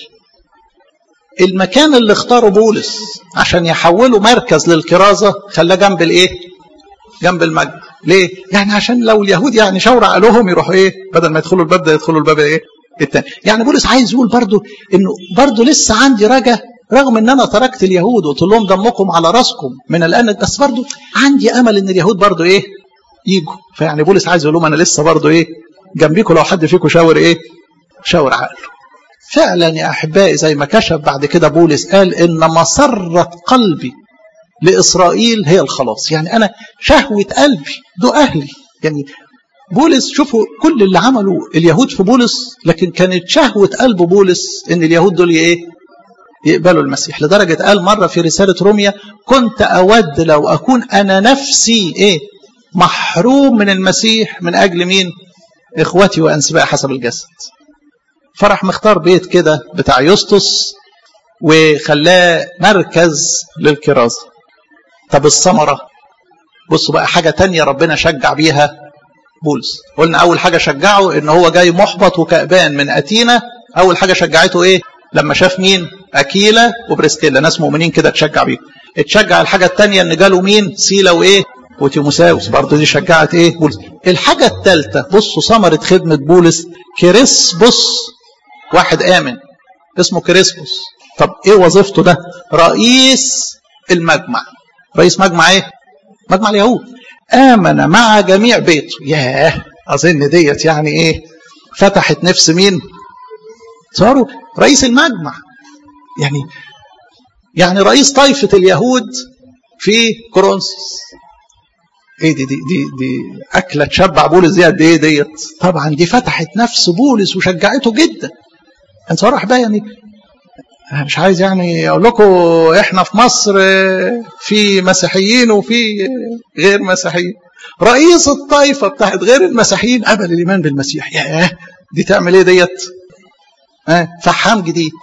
S1: المكان اللي اختاره بولس عشان يحوله مركز للكرازة خلاه جنب الايه جنب المجمع ليه يعني عشان لو اليهود يعني شاور عليهم يروحوا ايه بدل ما يدخلوا الباب ده يدخلوا الباب ايه التاني يعني بولس عايز يقول برضو انه برضو لسه عندي رجا رغم ان انا تركت اليهود وقلت لهم دمكم على راسكم من الان بس برضو عندي امل ان اليهود برضو ايه يجوا فيعني بولس عايز يقول لهم انا لسه برضو ايه جنبيكم لو حد فيكم شاور ايه شاور عقله فعلا يا احبائي زي ما كشف بعد كده بولس قال ان مسره قلبي لاسرائيل هي الخلاص يعني انا شهوه قلبي دول اهلي يعني بولس شوفوا كل اللي عمله اليهود في بولس لكن كانت شهوه قلب بولس ان اليهود دول ايه يقبلوا المسيح لدرجه قال مره في رساله روميا كنت اود لو اكون انا نفسي ايه محروم من المسيح من اجل مين اخوتي وانسباء حسب الجسد فرح مختار بيت كده بتاع يسطس وخلاه مركز للكرازة طب الثمرة بصوا بقى حاجة تانية ربنا شجع بيها بولس قلنا اول حاجه شجعه ان هو جاي محبط وكأبان من اتينا اول حاجه شجعته ايه لما شاف مين اكيلا وبريسكيلا ناس مؤمنين كده اتشجع بيهم اتشجع الحاجه الثانيه ان جاله مين سيلا وايه وتيموساوس برضه دي شجعت ايه بولس الحاجه الثالثه بصوا ثمره خدمه بولس كريسبوس واحد امن اسمه كريسبوس طب ايه وظيفته ده رئيس المجمع رئيس مجمع ايه مجمع اليهود امن مع جميع بيته ياه اظن ديت يعني ايه فتحت نفس مين صاروا رئيس المجمع يعني يعني رئيس طائفة اليهود في كورنثوس ايه دي دي دي دي اكله تشبع بولس دي قد ايه ديت طبعا دي فتحت نفس بولس وشجعته جدا انت صراحه بقى يعني انا مش عايز يعني اقول لكم احنا في مصر في مسيحيين وفي غير مسيحيين رئيس الطائفه بتاعت غير المسيحيين قبل الايمان بالمسيح ياه دي تعمل ايه ديت آه فحام جديد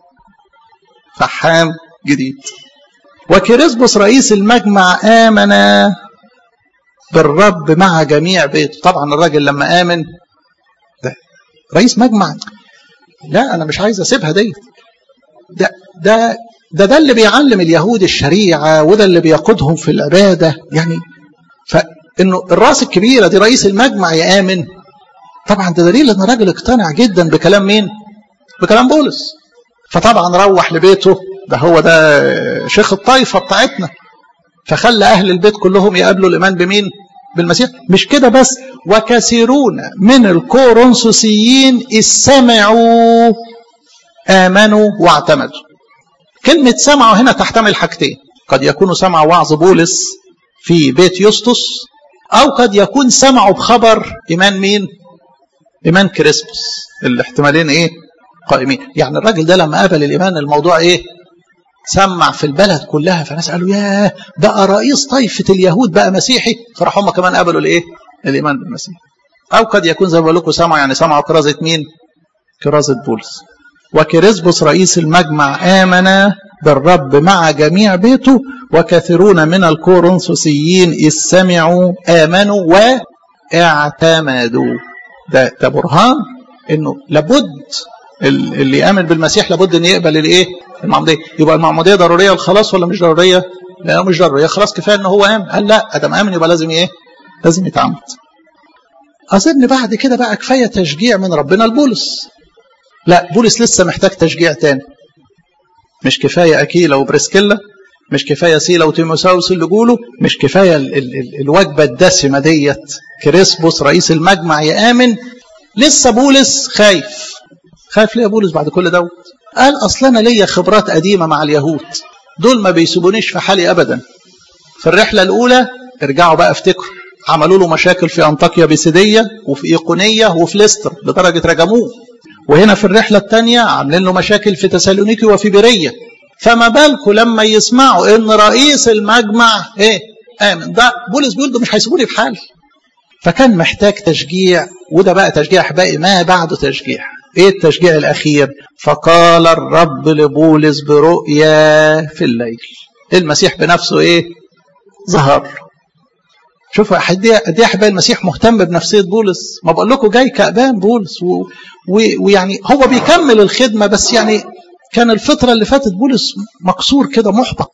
S1: فحام جديد وكريسبوس رئيس المجمع آمن بالرب مع جميع بيته طبعا الراجل لما آمن ده رئيس مجمع لا أنا مش عايز أسيبها دي ده ده ده ده اللي بيعلم اليهود الشريعة وده اللي بيقودهم في العبادة يعني فإنه الراس الكبيرة دي رئيس المجمع يآمن طبعا ده دليل إن الراجل اقتنع جدا بكلام مين؟ بكلام بولس فطبعا روح لبيته ده هو ده شيخ الطائفة بتاعتنا فخلى أهل البيت كلهم يقابلوا الإيمان بمين؟ بالمسيح مش كده بس وكثيرون من الكورنثوسيين استمعوا آمنوا واعتمدوا كلمة سمعوا هنا تحتمل حاجتين قد يكونوا سمعوا وعظ بولس في بيت يسطس أو قد يكون سمعوا بخبر إيمان مين؟ إيمان كريسبوس الاحتمالين إيه؟ قائمين يعني الراجل ده لما قابل الإيمان الموضوع إيه؟ سمع في البلد كلها فناس قالوا ياه بقى رئيس طائفة اليهود بقى مسيحي فراحوا هم كمان قبلوا الايه؟ الايمان بالمسيح. او قد يكون زي ما بقول لكم سمعوا يعني سمعوا كرازة مين؟ كرازة بولس. وكريسبوس رئيس المجمع آمن بالرب مع جميع بيته وكثيرون من الكورنثوسيين إذ سمعوا آمنوا واعتمدوا. ده ده برهان انه لابد اللي يامن بالمسيح لابد ان يقبل الايه؟ المعموديه، يبقى المعموديه ضروريه للخلاص ولا مش ضروريه؟ لا مش ضروريه، خلاص كفايه ان هو امن، قال لا ادم امن يبقى لازم ايه؟ لازم يتعمد. اظن بعد كده بقى كفايه تشجيع من ربنا لبولس. لا بولس لسه محتاج تشجيع تاني. مش كفايه اكيلا وبريسكيلا مش كفايه سيلا وتيموساوس اللي جوله مش كفايه ال ال ال الوجبه الدسمه ديت كريسبوس رئيس المجمع يامن لسه بولس خايف خايف ليه يا بولس بعد كل دوت قال اصل انا ليا خبرات قديمه مع اليهود دول ما بيسيبونيش في حالي ابدا في الرحله الاولى ارجعوا بقى افتكروا عملوا له مشاكل في انطاكيا بيسيديه وفي ايقونيه وفي ليستر لدرجه رجموه وهنا في الرحله الثانيه عاملين له مشاكل في تسالونيكي وفي بيريه فما بالكم لما يسمعوا ان رئيس المجمع ايه امن ده بولس بيقول ده مش هيسيبوني في حالي فكان محتاج تشجيع وده بقى تشجيع احبائي ما بعده تشجيع ايه التشجيع الاخير فقال الرب لبولس برؤيا في الليل المسيح بنفسه ايه ظهر شوفوا قد ايه احبائي المسيح مهتم بنفسيه بولس ما بقول لكم جاي كأبان بولس و... و... ويعني هو بيكمل الخدمه بس يعني كان الفتره اللي فاتت بولس مكسور كده محبط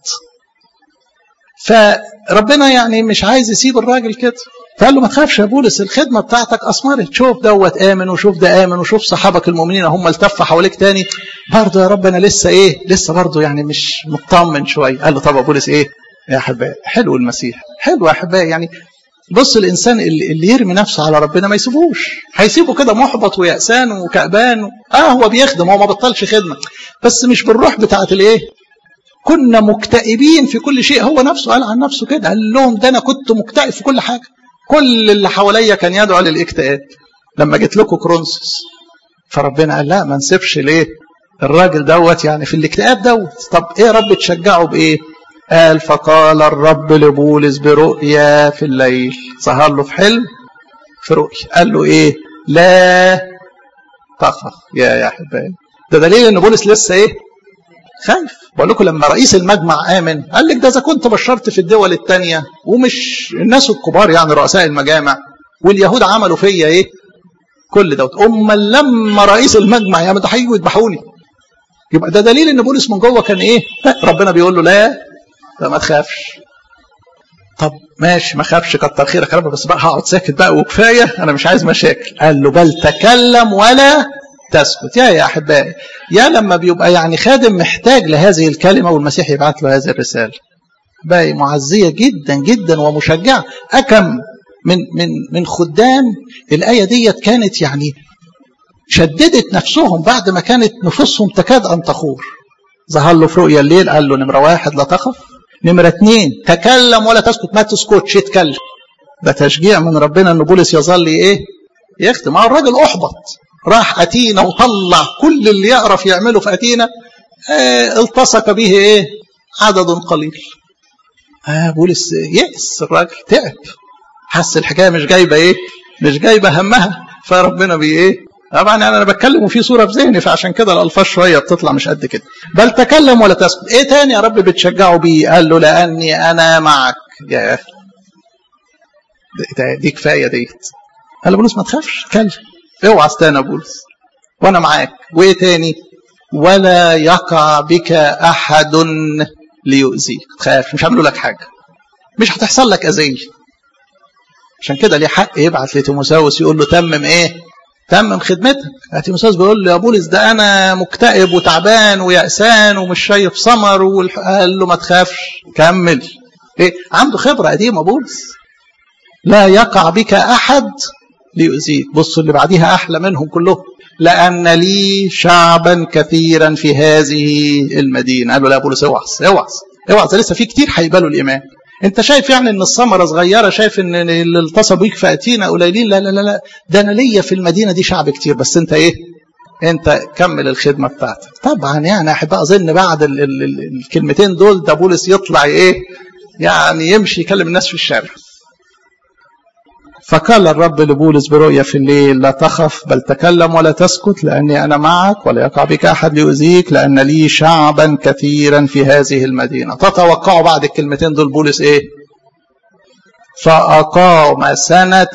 S1: فربنا يعني مش عايز يسيب الراجل كده فقال له ما تخافش يا بولس الخدمه بتاعتك اثمرت شوف دوت امن وشوف ده امن وشوف صحابك المؤمنين هم التفوا حواليك تاني برضه يا رب انا لسه ايه لسه برضه يعني مش مطمن شويه قال له طب يا بولس ايه يا احبائي حلو المسيح حلو يا احبائي يعني بص الانسان اللي, اللي يرمي نفسه على ربنا ما يسيبوش هيسيبه كده محبط ويأسان وكأبان اه هو بيخدم هو ما بطلش خدمه بس مش بالروح بتاعت الايه كنا مكتئبين في كل شيء هو نفسه قال عن نفسه كده قال لهم ده انا كنت مكتئب في كل حاجه كل اللي حواليا كان يدعو للاكتئاب لما جيت لكم كرونسوس فربنا قال لا ما نسيبش ليه الراجل دوت يعني في الاكتئاب دوت طب ايه يا رب تشجعه بايه قال فقال الرب لبولس برؤيا في الليل ظهر له في حلم في رؤيا قال له ايه لا تخف يا يا احبائي ده دليل ان بولس لسه ايه خايف بقول لكم لما رئيس المجمع امن قال لك ده اذا كنت بشرت في الدول الثانيه ومش الناس الكبار يعني رؤساء المجامع
S2: واليهود عملوا فيا ايه كل دوت اما لما رئيس المجمع يا ده هيجوا يذبحوني يبقى ده دليل ان بولس من جوه كان ايه ربنا بيقول له لا لا ما تخافش طب ماشي ما خافش كتر خيرك يا رب بس بقى هقعد ساكت بقى وكفايه انا مش عايز مشاكل قال له بل تكلم ولا تسكت يا يا احبائي يا لما بيبقى يعني خادم محتاج لهذه الكلمه والمسيح يبعت له هذه الرساله باقي معزيه جدا جدا ومشجعه اكم من من من خدام الايه ديت كانت يعني شددت نفسهم بعد ما كانت نفوسهم تكاد ان تخور ظهر له في رؤيا الليل قال له نمره واحد لا تخف نمره اثنين تكلم ولا تسكت ما تسكتش اتكلم ده تشجيع من ربنا ان بولس يظل ايه يختم اه الراجل احبط راح اتينا وطلع كل اللي يعرف يعمله في اتينا آه التصق به ايه عدد قليل آه بولس يأس الراجل تعب حس الحكايه مش جايبه ايه مش جايبه همها فربنا بي ايه طبعا انا بتكلم وفي صوره في ذهني فعشان كده الالفاظ شويه بتطلع مش قد كده بل تكلم ولا تسكت ايه تاني يا رب بتشجعه بيه قال له لاني انا معك يا دي, دي كفايه ديت قال له بولس ما تخافش اتكلم اوعى استنى بولس وانا معاك وايه تاني ولا يقع بك احد ليؤذيك تخاف مش هعملوا لك حاجه مش هتحصل لك اذيه عشان كده ليه حق يبعت لتيموساوس يقول له تمم ايه تمم خدمتك تيموساوس بيقول له يا بولس ده انا مكتئب وتعبان ويأسان ومش شايف ثمر والح... قال له ما تخافش كمل ايه عنده خبره قديمه بولس لا يقع بك احد ليؤذيك بصوا اللي بعديها احلى منهم كلهم لان لي شعبا كثيرا في هذه المدينه قال له لا بولس اوعظ اوعظ اوعظ لسه في كتير هيقبلوا الايمان انت شايف يعني ان الثمره صغيره شايف ان اللي التصى بيك فاتينا قليلين لا لا لا لا ده انا ليا في المدينه دي شعب كتير بس انت ايه انت كمل الخدمه بتاعتك طبعا يعني احب اظن بعد ال ال ال الكلمتين دول ده بولس يطلع ايه يعني يمشي يكلم الناس في الشارع فقال الرب لبولس برؤيا في الليل لا تخف بل تكلم ولا تسكت لاني انا معك ولا يقع بك احد ليؤذيك لان لي شعبا كثيرا في هذه المدينه تتوقعوا بعد الكلمتين دول بولس ايه فاقام سنه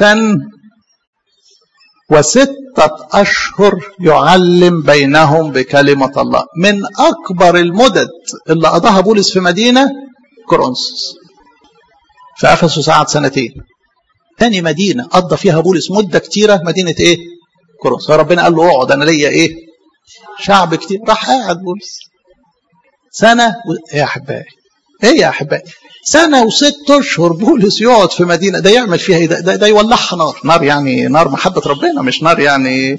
S2: وستة أشهر يعلم بينهم بكلمة الله من أكبر المدد اللي قضاها بولس في مدينة كورنثوس في أفسس قعد سنتين تاني مدينة قضى فيها بولس مدة كتيرة مدينة ايه كورنثوس فربنا قال له اقعد انا ليا ايه شعب كتير راح قاعد بولس سنة و... يا احبائي ايه يا احبائي سنة وست اشهر بولس يقعد في مدينة ده يعمل فيها ايه ده, ده, ده يولعها نار نار يعني نار محبة ربنا مش نار يعني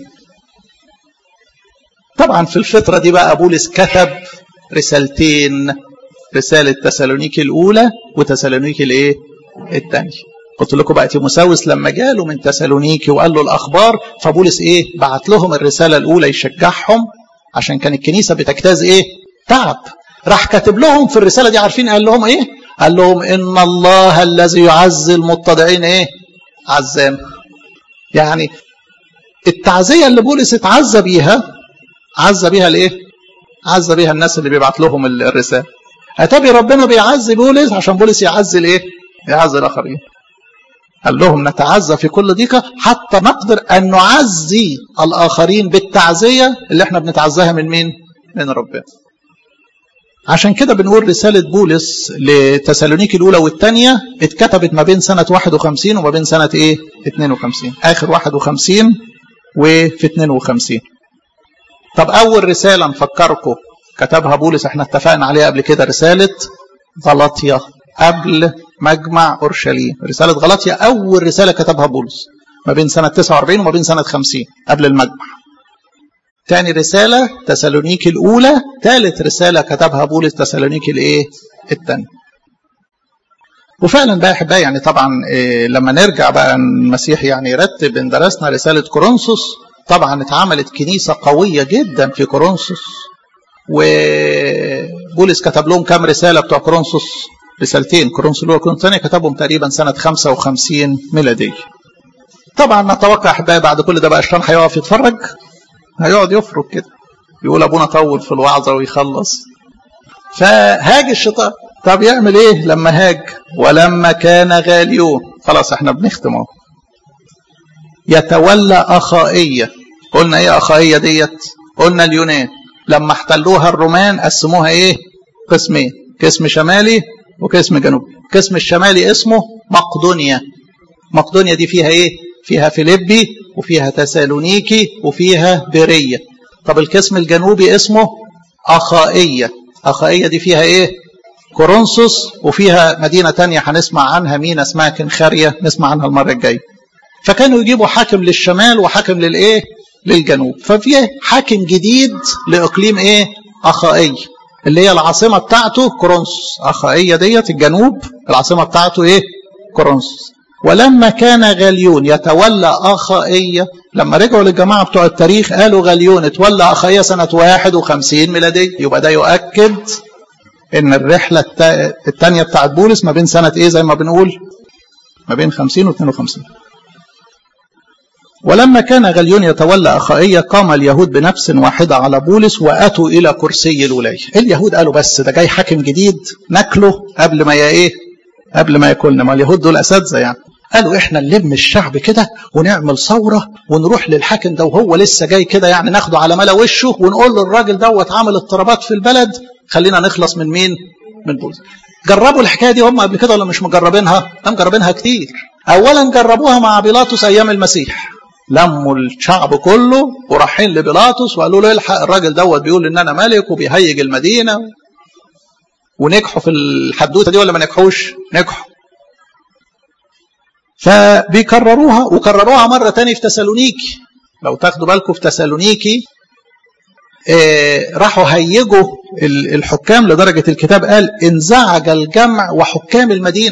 S2: طبعا في الفترة دي بقى بولس كتب رسالتين رسالة تسالونيكي الأولى وتسالونيكي الإيه؟ الثانية قلت لكم بقى تيموساوس لما جاله من تسالونيكي وقال له الاخبار فبولس ايه بعت لهم الرساله الاولى يشجعهم عشان كان الكنيسه بتجتاز ايه تعب راح كاتب لهم في الرساله دي عارفين قال لهم ايه قال لهم ان الله الذي يعزي المتضعين ايه عزام يعني التعزيه اللي بولس اتعزى بيها عزى بيها الايه عزى بيها الناس اللي بيبعت لهم الرساله اتابي ربنا بيعزي بولس عشان بولس يعزي الايه يعزي الاخرين قال لهم نتعزى في كل ضيقة حتى نقدر أن نعزي الآخرين بالتعزية اللي احنا بنتعزاها من مين؟ من ربنا عشان كده بنقول رسالة بولس لتسالونيكي الأولى والثانية اتكتبت ما بين سنة 51 وما بين سنة إيه؟ 52 آخر 51 وفي 52 طب أول رسالة نفكركم كتبها بولس احنا اتفقنا عليها قبل كده رسالة غلطية قبل مجمع اورشليم رساله غلطيا اول رساله كتبها بولس ما بين سنه 49 وما بين سنه 50 قبل المجمع تاني رساله تسالونيكي الاولى ثالث رساله كتبها بولس تسالونيكي الايه الثانيه وفعلا بقى احبائي يعني طبعا إيه لما نرجع بقى المسيح يعني يرتب ان درسنا رساله كورنثوس طبعا اتعملت كنيسه قويه جدا في كورنثوس وبولس كتب لهم كام رساله بتوع كورنثوس رسالتين كورنثوس الاولى وكورنثوس الثانيه كتبهم تقريبا سنه 55 ميلاديه. طبعا نتوقع احبائي بعد كل ده بقى الشيطان هيقف يتفرج هيقعد يفرج كده يقول ابونا طول في الوعظه ويخلص فهاج الشيطان طب يعمل ايه لما هاج ولما كان غاليون خلاص احنا بنختم اهو يتولى أخائية قلنا ايه أخائية ديت قلنا اليونان لما احتلوها الرومان قسموها ايه قسمين قسم شمالي وقسم جنوبي القسم الشمالي اسمه مقدونيا مقدونيا دي فيها ايه فيها فيليبي وفيها تسالونيكي وفيها بيرية طب القسم الجنوبي اسمه أخائية أخائية دي فيها ايه كورنثوس وفيها مدينة تانية هنسمع عنها مين اسمها كنخارية نسمع عنها المرة الجاية فكانوا يجيبوا حاكم للشمال وحاكم للايه للجنوب ففي حاكم جديد لإقليم ايه أخائية اللي هي العاصمة بتاعته كورنثوس أخائية ديت الجنوب العاصمة بتاعته ايه كورنثوس ولما كان غاليون يتولى أخائية لما رجعوا للجماعة بتوع التاريخ قالوا غاليون اتولى أخائية سنة 51 ميلادية يبقى ده يؤكد ان الرحلة الثانية بتاعت بولس ما بين سنة ايه زي ما بنقول ما بين 50 و 52 ولما كان غليون يتولى أخائية قام اليهود بنفس واحدة على بولس وأتوا إلى كرسي الولاية اليهود قالوا بس ده جاي حاكم جديد ناكله قبل ما ايه قبل ما ياكلنا ما اليهود دول أساتذة يعني قالوا احنا نلم الشعب كده ونعمل ثورة ونروح للحاكم ده وهو لسه جاي كده يعني ناخده على ملا وشه ونقول له الراجل دوت عامل اضطرابات في البلد خلينا نخلص من مين من بولس جربوا الحكايه دي هم قبل كده ولا مش مجربينها هم مجربينها كتير اولا جربوها مع بيلاطس ايام المسيح لموا الشعب كله ورايحين لبيلاطس وقالوا له الحق الراجل دوت بيقول ان انا ملك وبيهيج المدينه ونجحوا في الحدوته دي ولا ما نجحوش نجحوا فبيكرروها وكرروها مرة تاني في تسالونيكي لو تاخدوا بالكم في تسالونيكي آه راحوا هيجوا الحكام لدرجة الكتاب قال انزعج الجمع وحكام المدينة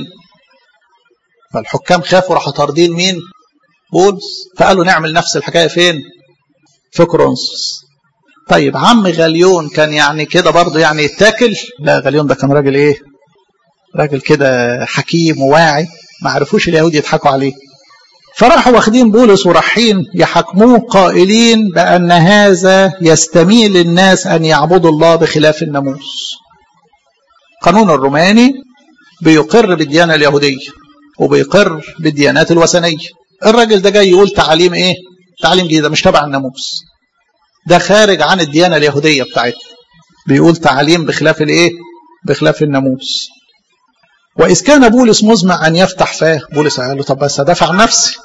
S2: فالحكام خافوا راحوا طاردين مين بولس فقالوا نعمل نفس الحكاية فين في كورنثوس طيب عم غاليون كان يعني كده برضه يعني يتاكل لا غاليون ده كان راجل ايه راجل كده حكيم وواعي ما عرفوش اليهود يضحكوا عليه فراحوا واخدين بولس ورايحين يحكموه قائلين بأن هذا يستميل الناس أن يعبدوا الله بخلاف الناموس قانون الروماني بيقر بالديانة اليهودية وبيقر بالديانات الوثنية الراجل ده جاي يقول تعاليم ايه تعاليم جديدة مش تبع الناموس ده خارج عن الديانة اليهودية بتاعتنا بيقول تعاليم بخلاف الايه بخلاف الناموس وإذ كان بولس مزمع أن يفتح فاه بولس قال له طب بس أدافع عن نفسي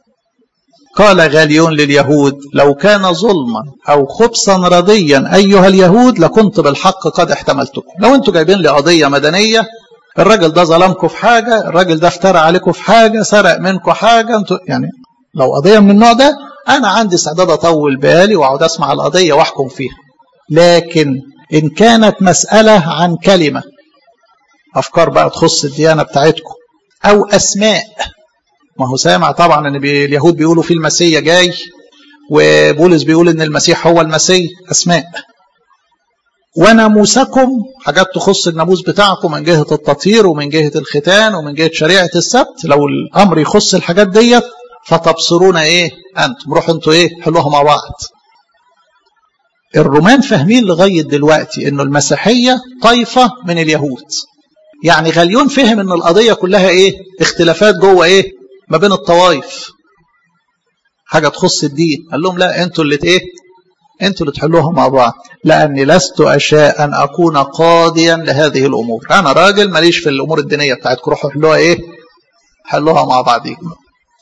S2: قال غاليون لليهود لو كان ظلما أو خبثا رضيا أيها اليهود لكنت بالحق قد احتملتكم لو أنتوا جايبين لي قضية مدنية الراجل ده ظلمكم في حاجة الراجل ده افترى عليكم في حاجة سرق منكم حاجة انتوا يعني لو قضية من النوع ده أنا عندي استعداد أطول بالي وأقعد أسمع القضية وأحكم فيها لكن إن كانت مسألة عن كلمة أفكار بقى تخص الديانة بتاعتكم أو أسماء ما هو سامع طبعا ان اليهود بيقولوا في المسيح جاي وبولس بيقول ان المسيح هو المسيح اسماء وناموسكم حاجات تخص الناموس بتاعكم من جهه التطهير ومن جهه الختان ومن جهه شريعه السبت لو الامر يخص الحاجات ديت فتبصرون ايه انتم روحوا انتوا ايه حلوها مع بعض الرومان فاهمين لغايه دلوقتي انه المسيحيه طائفه من اليهود يعني غاليون فهم ان القضيه كلها ايه اختلافات جوه ايه ما بين الطوائف حاجة تخص الدين قال لهم لا انتوا اللي ايه انتوا اللي تحلوها مع بعض لاني لست اشاء ان اكون قاضيا لهذه الامور انا راجل ماليش في الامور الدينيه بتاعتكم روحوا حلوها ايه حلوها مع بعضيكم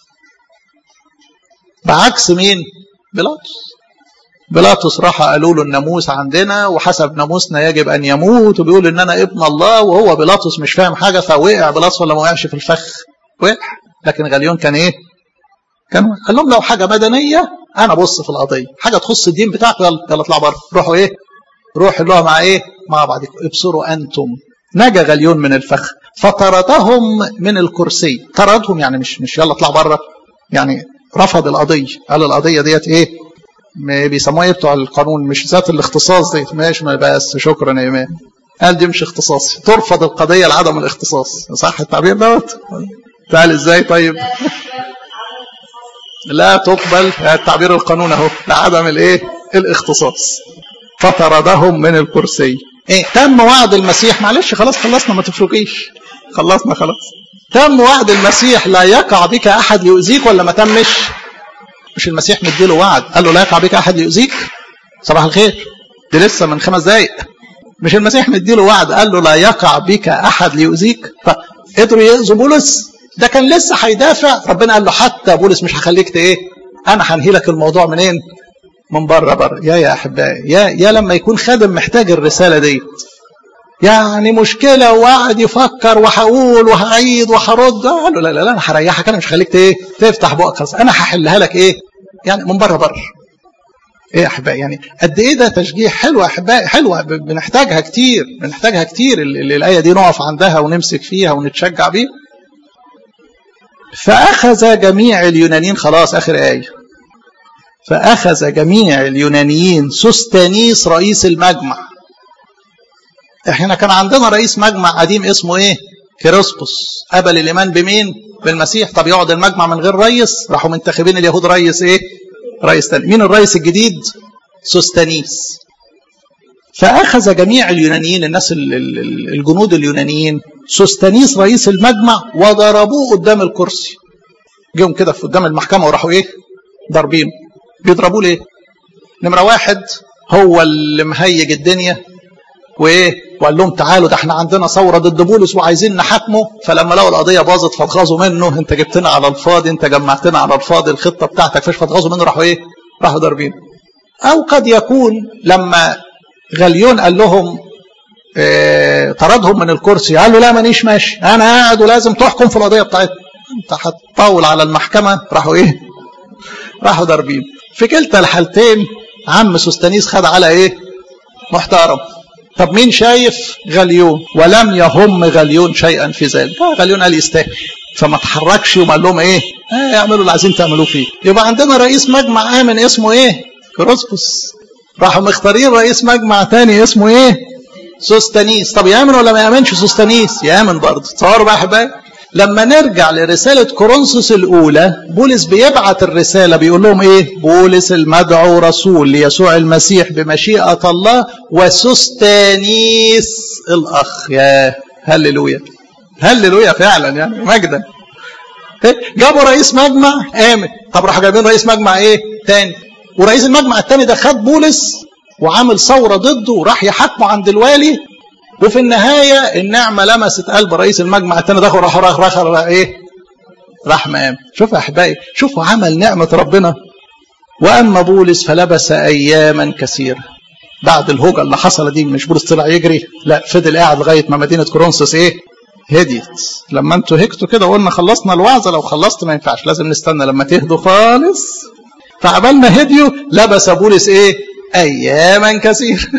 S2: بعكس مين بيلاطس بيلاطس راح قالوا له الناموس عندنا وحسب ناموسنا يجب ان يموت وبيقول ان انا ابن الله وهو بيلاطس مش فاهم حاجه فوقع بيلاطس ولا ما وقعش في الفخ وقع لكن غاليون كان ايه كان قال لهم لو حاجه مدنيه انا بص في القضيه حاجه تخص الدين بتاعكم يلا يلا اطلعوا بره روحوا ايه روحوا اللي هو مع ايه مع بعضكم ابصروا انتم نجا غاليون من الفخ فطردهم من الكرسي طردهم يعني مش مش يلا اطلع بره يعني رفض القضيه قال القضيه ديت ايه بيسموها ايه بتوع القانون مش ذات الاختصاص ديت ماشي ما بس شكرا يا ايمان قال دي مش اختصاصي ترفض القضيه لعدم الاختصاص صح التعبير دوت تعال ازاي طيب لا تقبل التعبير القانون اهو لعدم الايه الاختصاص فطردهم من الكرسي ايه تم وعد المسيح معلش خلاص خلصنا ما تفرقيش خلصنا خلاص تم وعد المسيح لا يقع بك احد يؤذيك ولا ما تمش مش المسيح مديله وعد قال له لا يقع بك احد يؤذيك صباح الخير دي لسه من خمس دقايق مش المسيح مديله وعد قال له لا يقع بك احد ليؤذيك فقدروا يؤذوا بولس ده كان لسه هيدافع ربنا قال له حتى بولس مش هخليك ايه انا هنهي لك الموضوع منين من بره بره يا يا احبائي يا يا لما يكون خادم محتاج الرساله دي يعني مشكله وقعد يفكر وهقول وهعيد وهرد قال له لا لا لا انا هريحك انا مش هخليك ايه تفتح بقك خلاص انا هحلها لك ايه يعني من بره بره ايه يا احبائي يعني قد ايه ده تشجيع حلو يا احبائي حلوه بنحتاجها كتير بنحتاجها كتير اللي الايه دي نقف عندها ونمسك فيها ونتشجع بيها فاخذ جميع اليونانيين خلاص اخر ايه فاخذ جميع اليونانيين سوستانيس رئيس المجمع احنا كان عندنا رئيس مجمع قديم اسمه ايه كيروسبوس قبل الايمان بمين بالمسيح طب يقعد المجمع من غير رئيس راحوا منتخبين اليهود رئيس ايه رئيس تاني مين الرئيس الجديد سوستانيس فاخذ جميع اليونانيين الناس الجنود اليونانيين سوستانيس رئيس المجمع وضربوه قدام الكرسي جيهم كده في قدام المحكمه وراحوا ايه ضاربينه بيضربوه ليه نمره واحد هو اللي مهيج الدنيا وايه وقال لهم تعالوا ده احنا عندنا ثوره ضد بولس وعايزين نحاكمه فلما لقوا القضيه باظت فاتغاظوا منه انت جبتنا على الفاضي انت جمعتنا على الفاضي الخطه بتاعتك فاش فاتغاظوا منه راحوا ايه راحوا ضاربينه او قد يكون لما غليون قال لهم اه طردهم من الكرسي قالوا لا مانيش ماشي انا قاعد ولازم تحكم في القضيه بتاعتنا انت هتطول على المحكمه راحوا ايه راحوا ضاربين في كلتا الحالتين عم سوستانيس خد على ايه محترم طب مين شايف غليون ولم يهم غليون شيئا في ذلك غليون قال يستاهل فما تحركش وما قال لهم ايه اه اعملوا اللي عايزين تعملوه فيه يبقى عندنا رئيس مجمع امن اسمه ايه كروسبوس راحوا مختارين رئيس مجمع تاني اسمه ايه سوستانيس طب يامن ولا ما يامنش سوستانيس يامن برضه تصوروا بقى يا احبائي لما نرجع لرسالة كورنثوس الأولى بولس بيبعت الرسالة بيقول لهم إيه؟ بولس المدعو رسول ليسوع المسيح بمشيئة الله وسوستانيس الأخ يا هللويا هللويا فعلا يعني مجدا جابوا رئيس مجمع آمن طب راحوا جايبين رئيس مجمع إيه؟ تاني ورئيس المجمع التاني ده خد بولس وعامل ثورة ضده وراح يحاكمه عند الوالي وفي النهاية النعمة لمست قلب رئيس المجمع التاني ده راح راح راح, راح ايه راح مقام شوف يا احبائي شوفوا عمل نعمة ربنا واما بولس فلبس اياما كثيرة بعد الهوجة اللي حصل دي مش بولس طلع يجري لا فضل قاعد لغاية ما مدينة كورنثوس ايه هديت لما انتوا هكتوا كده وقلنا خلصنا الوعظة لو خلصت ما ينفعش لازم نستنى لما تهدوا خالص فعبالنا هديوا لبس بولس ايه اياما كثير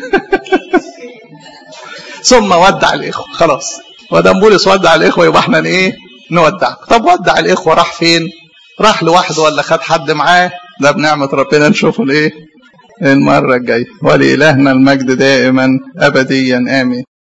S2: ثم ودع الاخوه خلاص ودام بولس ودع الاخوه يبقى احنا ايه نودع طب ودع الاخوه راح فين راح لوحده ولا خد حد معاه ده بنعمه ربنا نشوفه الايه المره الجايه ولالهنا المجد دائما ابديا امين